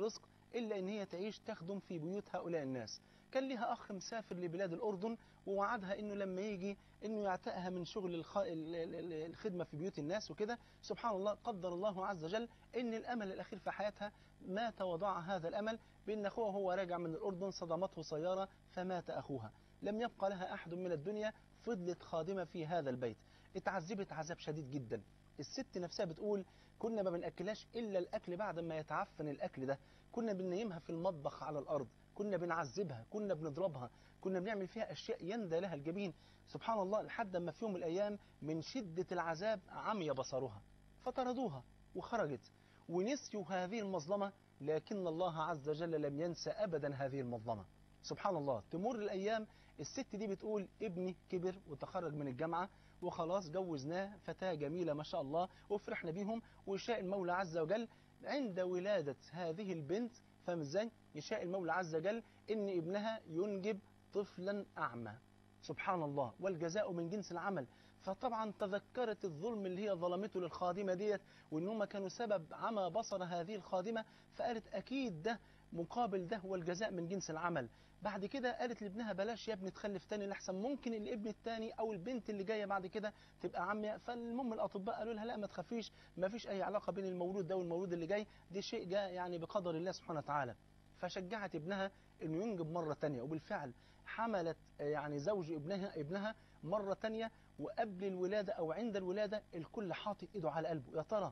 إلا إن هي تعيش تخدم في بيوت هؤلاء الناس كان لها أخ مسافر لبلاد الأردن ووعدها إنه لما يجي إنه يعتقها من شغل الخ... ال- ال- ال- الخدمة في بيوت الناس وكده سبحان الله قدر الله عز وجل إن الأمل الأخير في حياتها مات وضاع هذا الأمل بأن أخوها وهو راجع من الأردن صدمته سيارة فمات أخوها لم يبقى لها أحد من الدنيا فضلت خادمة في هذا البيت اتعذبت عذاب شديد جدا الست نفسها بتقول كنا ما بنأكلهاش إلا الأكل بعد ما يتعفن الأكل ده كنا بننيمها في المطبخ على الأرض كنا بنعذبها كنا بنضربها كنا بنعمل فيها أشياء يندى لها الجبين سبحان الله لحد ما في يوم من الأيام من شدة العذاب عمي بصرها فطردوها وخرجت ونسيوا هذه المظلمة لكن الله عز وجل لم ينسى أبدا هذه المظلمة سبحان الله تمر الأيام الست دي بتقول ابني كبر وتخرج من الجامعة وخلاص جوزناه فتاة جميلة ما شاء الله وفرحنا بيهم وشاء المولى عز وجل عند ولادة هذه البنت فاهم ازاي؟ يشاء المولى عز وجل ان ابنها ينجب طفلا اعمى سبحان الله والجزاء من جنس العمل فطبعا تذكرت الظلم اللي هي ظلمته للخادمة ديت وان هم كانوا سبب عمى بصر هذه الخادمة فقالت اكيد ده مقابل ده والجزاء من جنس العمل بعد كده قالت لابنها بلاش يا ابني تخلف تاني لحسن ممكن الابن التاني او البنت اللي جايه بعد كده تبقى عمياء فالمهم الاطباء قالوا لها لا ما تخافيش ما فيش اي علاقه بين المولود ده والمولود اللي جاي دي شيء جاء يعني بقدر الله سبحانه وتعالى فشجعت ابنها انه ينجب مره تانية وبالفعل حملت آه، يعني زوج ابنها ابنها مره تانية وقبل الولاده او عند الولاده الكل حاطط ايده على قلبه يا ترى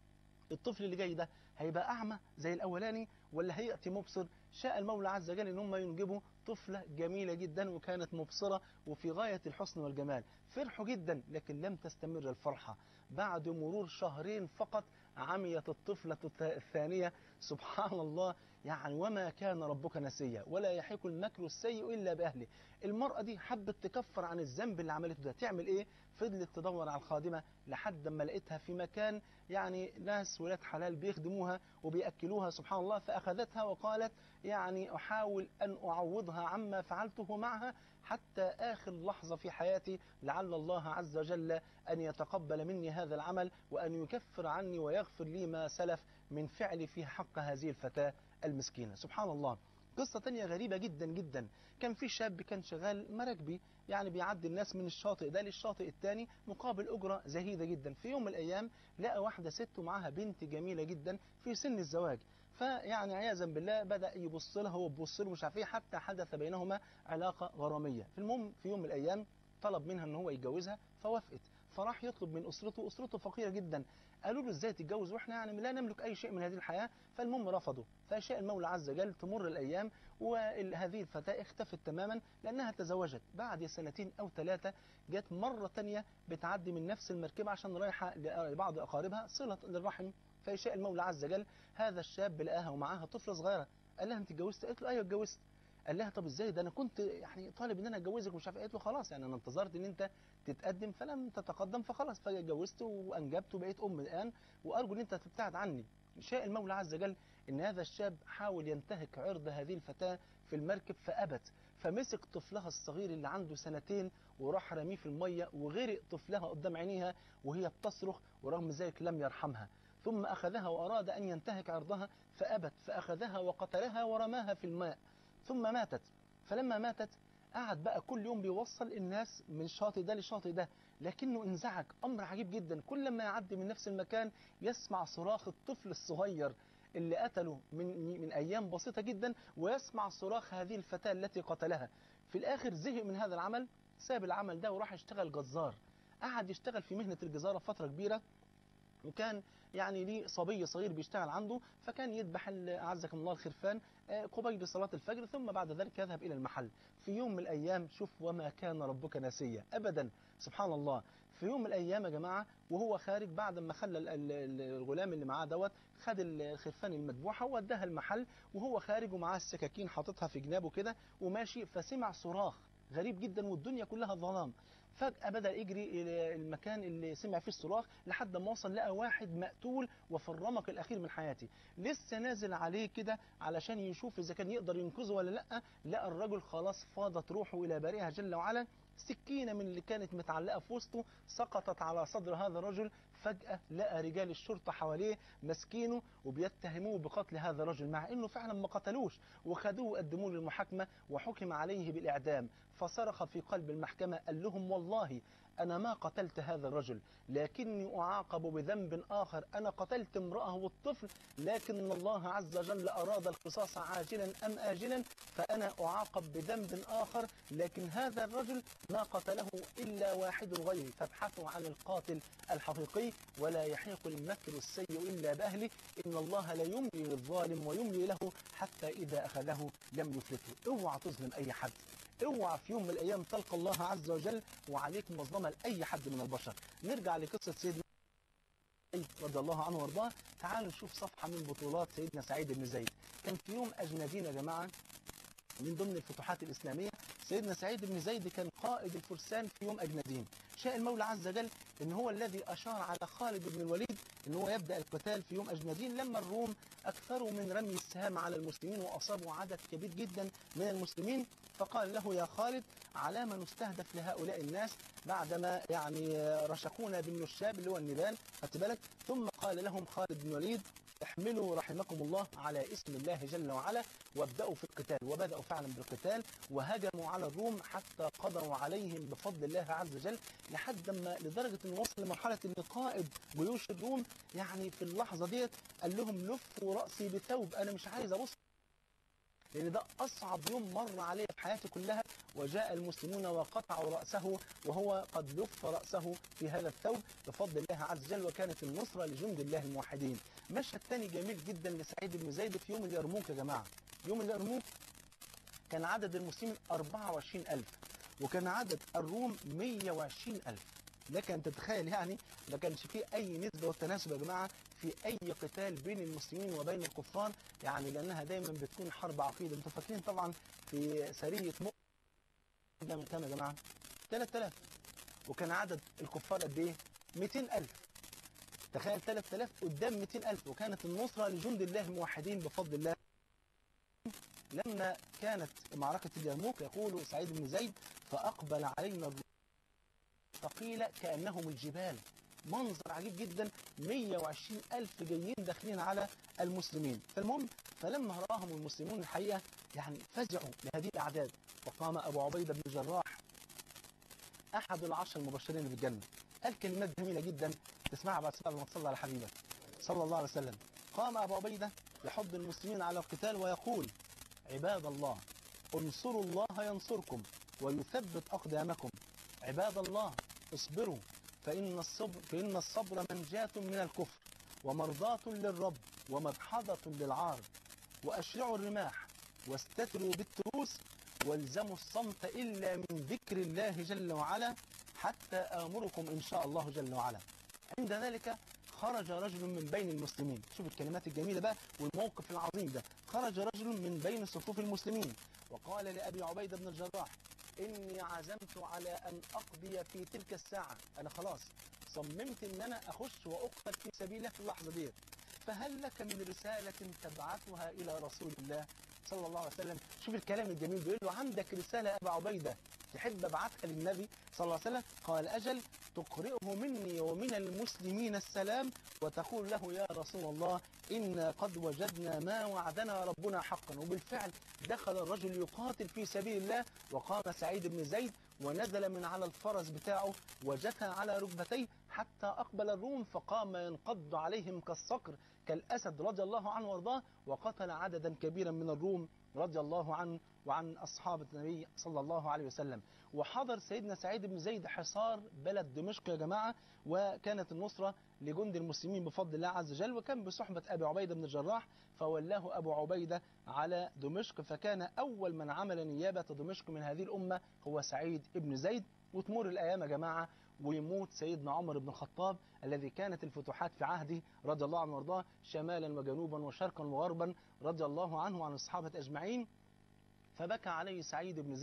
الطفل اللي جاي ده هيبقى أعمى زي الأولاني ولا هيأتي مبصر شاء المولى عز وجل إن هم ينجبوا طفلة جميلة جدا وكانت مبصرة وفي غاية الحسن والجمال فرحوا جدا لكن لم تستمر الفرحة بعد مرور شهرين فقط عميت الطفلة الت- الثانية سبحان الله يعني وما كان ربك نسيا ولا يحيق المكر السيء إلا بأهله المرأة دي حبت تكفر عن الذنب اللي عملته ده تعمل إيه فضلت تدور على الخادمة لحد ما لقيتها في مكان يعني ناس ولاد حلال بيخدموها وبيأكلوها سبحان الله فأخذتها وقالت يعني أحاول أن أعوضها عما فعلته معها حتى آخر لحظة في حياتي لعل الله عز وجل أن يتقبل مني هذا العمل وأن يكفر عني ويغفر لي ما سلف من فعلي في حق هذه الفتاة المسكينة سبحان الله قصة تانية غريبة جدا جدا كان في شاب كان شغال مراكبي يعني بيعدي الناس من الشاطئ ده للشاطئ الثاني مقابل أجرة زهيدة جدا في يوم من الأيام لقى واحدة ست ومعاها بنت جميلة جدا في سن الزواج فيعني عياذا بالله بدأ يبص لها هو بيبص له مش عارف ايه حتى حدث بينهما علاقة غرامية في المهم في يوم من الأيام طلب منها ان هو يتجوزها فوافقت فراح يطلب من أسرته أسرته فقيرة جدا قالوا له ازاي تتجوز واحنا يعني لا نملك أي شيء من هذه الحياة فالمهم رفضوا فشاء المولى عز وجل تمر الأيام وهذه الفتاة اختفت تماما لأنها تزوجت بعد سنتين أو ثلاثة جت مرة تانية بتعدي من نفس المركبة عشان رايحة لبعض أقاربها صلة للرحم فيشاء المولى عز وجل هذا الشاب لقاها ومعاها طفلة صغيرة قال لها انت اتجوزت قالت له ايوه اتجوزت قال لها طب ازاي ده انا كنت يعني طالب ان انا اتجوزك ومش عارف إيه. قالت له خلاص يعني انا انتظرت ان انت تتقدم فلم تتقدم فخلاص فاتجوزت وانجبت وبقيت ام الان وارجو ان انت تبتعد عني شاء المولى عز وجل ان هذا الشاب حاول ينتهك عرض هذه الفتاة في المركب فابت فمسك طفلها الصغير اللي عنده سنتين وراح رميه في المية وغرق طفلها قدام عينيها وهي بتصرخ ورغم ذلك لم يرحمها ثم أخذها وأراد أن ينتهك عرضها فأبت فأخذها وقتلها ورماها في الماء ثم ماتت فلما ماتت قعد بقى كل يوم بيوصل الناس من الشاطئ ده للشاطئ ده لكنه انزعج أمر عجيب جدا كل ما يعدي من نفس المكان يسمع صراخ الطفل الصغير اللي قتله من, من أيام بسيطة جدا ويسمع صراخ هذه الفتاة التي قتلها في الآخر زهق من هذا العمل ساب العمل ده وراح يشتغل جزار قعد يشتغل في مهنة الجزارة فترة كبيرة وكان يعني ليه صبي صغير بيشتغل عنده فكان يذبح ال- أعزكم الله الخرفان آه، قبيل صلاة الفجر ثم بعد ذلك يذهب إلى المحل في يوم من الأيام شوف وما كان ربك ناسيا أبدا سبحان الله في يوم من الأيام يا جماعة وهو خارج بعد ما خلى ال- ال- ال- الغلام اللي معاه دوت خد الخرفان المذبوحة ووداها المحل وهو خارج ومعاه السكاكين حاططها في جنابه كده وماشي فسمع صراخ غريب جدا والدنيا كلها ظلام فجأة بدأ يجري إلى المكان اللي سمع فيه الصراخ لحد ما وصل لقى واحد مقتول وفي الرمق الأخير من حياته لسه نازل عليه كده علشان يشوف إذا كان يقدر ينقذه ولا لأ لقى الرجل خلاص فاضت روحه إلى بارئها جل وعلا سكينة من اللي كانت متعلقة في وسطه سقطت على صدر هذا الرجل فجأة لقى رجال الشرطة حواليه ماسكينه وبيتهموه بقتل هذا الرجل مع انه فعلا ما قتلوش وخدوه وقدموه للمحاكمة وحكم عليه بالإعدام فصرخ في قلب المحكمة قال لهم والله أنا ما قتلت هذا الرجل لكني أعاقب بذنب آخر أنا قتلت امرأة والطفل لكن الله عز وجل أراد القصاص عاجلا أم آجلا فأنا أعاقب بذنب آخر لكن هذا الرجل ما قتله إلا واحد غيري فابحثوا عن القاتل الحقيقي ولا يحيق المكر السيء إلا بأهله إن الله لا يملي للظالم ويملي له حتى إذا أخذه لم يفلته اوعى تظلم أي حد اوعى في يوم من الايام تلقى الله عز وجل وعليك مظلمه لاي حد من البشر نرجع لقصه سيدنا زيد رضي الله عنه وارضاه تعالوا نشوف صفحه من بطولات سيدنا سعيد بن زيد كان في يوم اجنبين يا جماعه من ضمن الفتوحات الاسلاميه سيدنا سعيد بن زيد كان قائد الفرسان في يوم اجنبين شاء المولى عز وجل ان هو الذي اشار على خالد بن الوليد ان هو يبدا القتال في يوم اجنبين لما الروم اكثروا من رمي السهام على المسلمين واصابوا عدد كبير جدا من المسلمين فقال له يا خالد على ما نستهدف لهؤلاء الناس بعدما يعني رشقونا بالنشاب اللي هو النبال خدت بالك ثم قال لهم خالد بن الوليد احملوا رحمكم الله على اسم الله جل وعلا وابدأوا في القتال وبدأوا فعلا بالقتال وهجموا على الروم حتى قضوا عليهم بفضل الله عز وجل لحد ما لدرجة انه وصل لمرحلة ان قائد جيوش الروم يعني في اللحظة ديت قال لهم لفوا رأسي بثوب انا مش عايز ابص لأن ده أصعب يوم مر عليه في حياتي كلها وجاء المسلمون وقطعوا رأسه وهو قد لف رأسه في هذا الثوب بفضل الله عز وجل وكانت النصرة لجند الله الموحدين مشهد تاني جميل جدا لسعيد بن زيد في يوم اليرموك يا جماعة يوم اليرموك كان عدد المسلمين 24000 وكان عدد الروم 120000 لك أن تتخيل يعني ما كانش فيه أي نسبة والتناسب يا جماعة في أي قتال بين المسلمين وبين الكفار يعني لأنها دايما بتكون حرب عقيدة أنتوا فاكرين طبعا في سرية مؤمن كام يا جماعة 3000 وكان عدد الكفار قد إيه 200000 تخيل 3000 قدام 200000 وكانت النصرة لجند الله الموحدين بفضل الله لما كانت معركة اليرموك يقول سعيد بن زيد فأقبل علينا ثقيلة كأنهم الجبال منظر عجيب جدا 120 ألف جايين داخلين على المسلمين فالمهم فلما رآهم المسلمون الحقيقة يعني فزعوا لهذه الأعداد وقام أبو عبيدة بن الجراح أحد العشر المبشرين بالجنة قال كلمات جميلة جدا تسمعها بعد سبب ما تصلى على حبيبك صلى الله عليه وسلم قام أبو عبيدة يحض المسلمين على القتال ويقول عباد الله انصروا الله ينصركم ويثبت أقدامكم عباد الله اصبروا فإن الصبر, فإن الصبر منجاة من الكفر ومرضاة للرب ومدحضة للعار وأشرعوا الرماح واستتروا بالتروس والزموا الصمت إلا من ذكر الله جل وعلا حتى آمركم إن شاء الله جل وعلا عند ذلك خرج رجل من بين المسلمين شوف الكلمات الجميلة بقى والموقف العظيم ده خرج رجل من بين صفوف المسلمين وقال لأبي عبيدة بن الجراح إني عزمت على أن أقضي في تلك الساعة أنا خلاص صممت إن أنا أخش وأقتل في سبيله في اللحظة دي فهل لك من رسالة تبعثها إلى رسول الله صلى الله عليه وسلم شوف الكلام الجميل بيقول له عندك رسالة أبا عبيدة تحب أبعثها للنبي صلى الله عليه وسلم قال أجل تقرئه مني ومن المسلمين السلام وتقول له يا رسول الله إنا قد وجدنا ما وعدنا ربنا حقا وبالفعل دخل الرجل يقاتل في سبيل الله وقام سعيد بن زيد ونزل من على الفرس بتاعه وجثى على ركبتيه حتى أقبل الروم فقام ينقض عليهم كالصقر كالأسد رضي الله عنه وارضاه وقتل عددا كبيرا من الروم رضي الله عنه وعن أصحاب النبي صلى الله عليه وسلم وحضر سيدنا سعيد بن زيد حصار بلد دمشق يا جماعة وكانت النصرة لجند المسلمين بفضل الله عز وجل وكان بصحبة أبي عبيدة بن الجراح فولاه أبو عبيدة على دمشق فكان أول من عمل نيابة دمشق من هذه الأمة هو سعيد بن زيد وتمر الأيام يا جماعة ويموت سيدنا عمر بن الخطاب الذي كانت الفتوحات في عهده رضي الله عنه وارضاه شمالا وجنوبا وشرقا وغربا رضي الله عنه وعن الصحابة أجمعين فبكى عليه سعيد بن زيد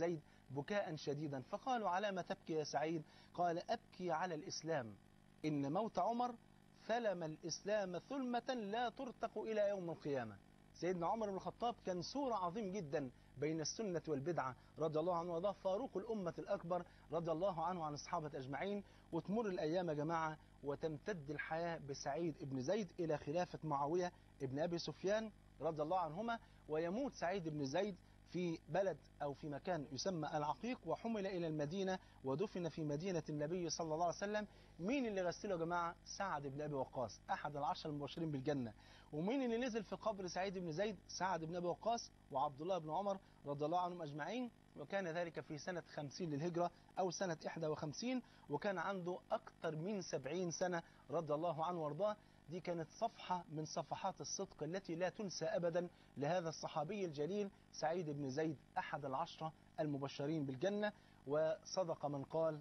بكاء شديدا فقالوا على ما تبكي يا سعيد قال أبكي على الإسلام إن موت عمر ثلم الإسلام ثلمة لا ترتق إلى يوم القيامة سيدنا عمر بن الخطاب كان صورة عظيم جدا بين السنة والبدعة رضي الله عنه وارضاه فاروق الأمة الأكبر رضي الله عنه وعن الصحابة أجمعين وتمر الأيام يا جماعة وتمتد الحياة بسعيد ابن زيد إلى خلافة معاوية ابن أبي سفيان رضي الله عنهما ويموت سعيد بن زيد في بلد أو في مكان يسمى العقيق وحمل إلى المدينة ودفن في مدينة النبي صلى الله عليه وسلم مين اللي غسله يا جماعة سعد بن أبي وقاص أحد العشر المبشرين بالجنة ومين اللي نزل في قبر سعيد بن زيد سعد بن أبي وقاص وعبد الله بن عمر رضي الله عنهم أجمعين وكان ذلك في سنة 50 للهجرة أو سنة 51 وكان عنده أكثر من 70 سنة رضي الله عنه وارضاه دي كانت صفحة من صفحات الصدق التي لا تنسى أبدا لهذا الصحابي الجليل سعيد بن زيد أحد العشرة المبشرين بالجنة وصدق من قال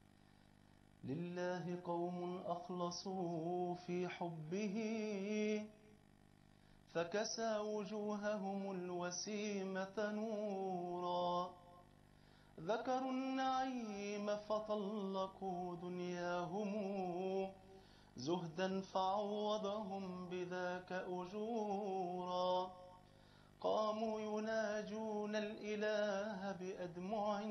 لله قوم أخلصوا في حبه فكسى وجوههم الوسيمة نورا ذكروا النعيم فطلقوا دنياهم زهدا فعوضهم بذاك أجورا قاموا يناجون الإله بأدمع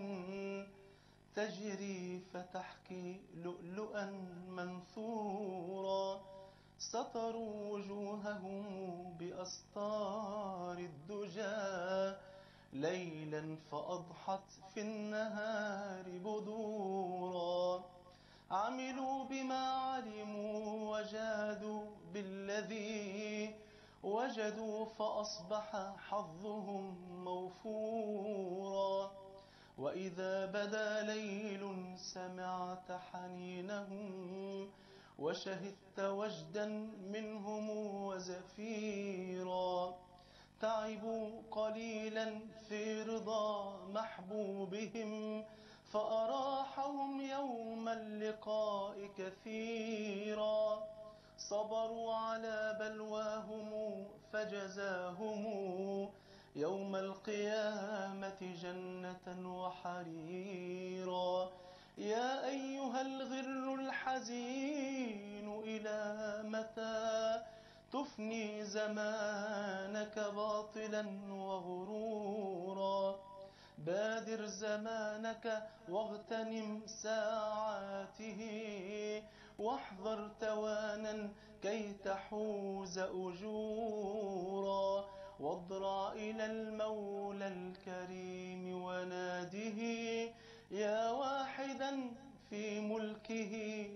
تجري فتحكي لؤلؤا منثورا سطروا وجوههم بأستار الدجى ليلا فأضحت في النهار بدورا عملوا بما علموا وجادوا بالذي وجدوا فأصبح حظهم موفورا وإذا بدا ليل سمعت حنينهم وشهدت وجدا منهم وزفيرا تعبوا قليلا في رضا محبوبهم فأراحهم يوم اللقاء كثيرا صبروا على بلواهم فجزاهم يوم القيامة جنة وحريرا يا أيها الغر الحزين إلى متى تفني زمانك باطلا وغرورا بادر زمانك واغتنم ساعاته واحذر توانا كي تحوز أجورا واضرع إلى المولى الكريم وناده يا واحدا في ملكه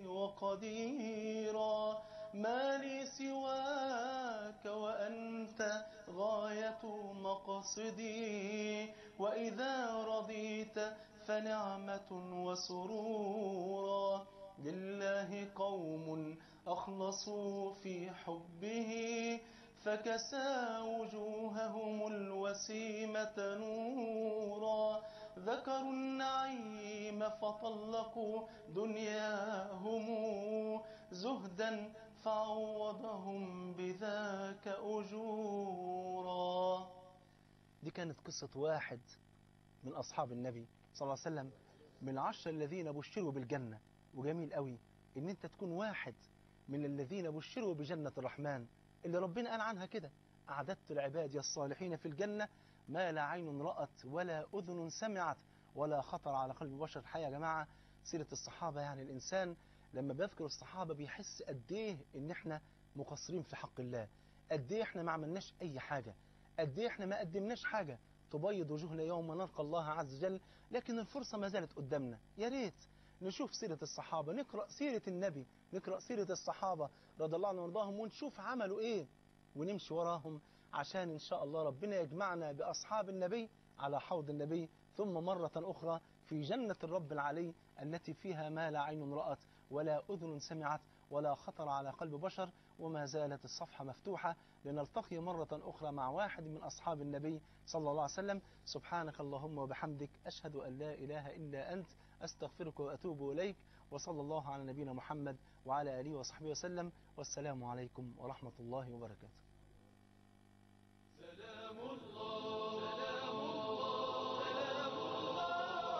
وقديرا ما لي سواك وأنت غاية مقصدي وإذا رضيت فنعمة وسرورا لله قوم أخلصوا في حبه فكسى وجوههم الوسيمة نورا ذكروا النعيم فطلقوا دنياهم زهدا فعوضهم بذاك أجورا دي كانت قصة واحد من أصحاب النبي صلى الله عليه وسلم من العشر الذين بشروا بالجنة وجميل قوي إن أنت تكون واحد من الذين بشروا بجنة الرحمن اللي ربنا قال عنها كده أعددت العباد الصالحين في الجنة ما لا عين رأت ولا أذن سمعت ولا خطر على قلب بشر الحقيقة يا جماعة سيرة الصحابة يعني الإنسان لما بيذكر الصحابة بيحس قد إيه إن إحنا مقصرين في حق الله قد إيه إحنا ما عملناش أي حاجة قد إيه إحنا ما قدمناش حاجة تبيض وجوهنا يوم نلقى الله عز وجل لكن الفرصة ما زالت قدامنا يا ريت نشوف سيرة الصحابة نقرأ سيرة النبي نقرأ سيرة الصحابة رضي الله عنهم وارضاهم ونشوف عملوا إيه ونمشي وراهم عشان إن شاء الله ربنا يجمعنا بأصحاب النبي على حوض النبي ثم مرة أخرى في جنة الرب العلي التي فيها ما لا عين رأت ولا أذن سمعت ولا خطر على قلب بشر وما زالت الصفحة مفتوحة لنلتقي مرة أخرى مع واحد من أصحاب النبي صلى الله عليه وسلم سبحانك اللهم وبحمدك أشهد أن لا إله إلا أنت أستغفرك وأتوب إليك وصلى الله على نبينا محمد وعلى آله وصحبه وسلم والسلام عليكم ورحمة الله وبركاته سلام الله سلام الله سلام الله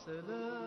سلام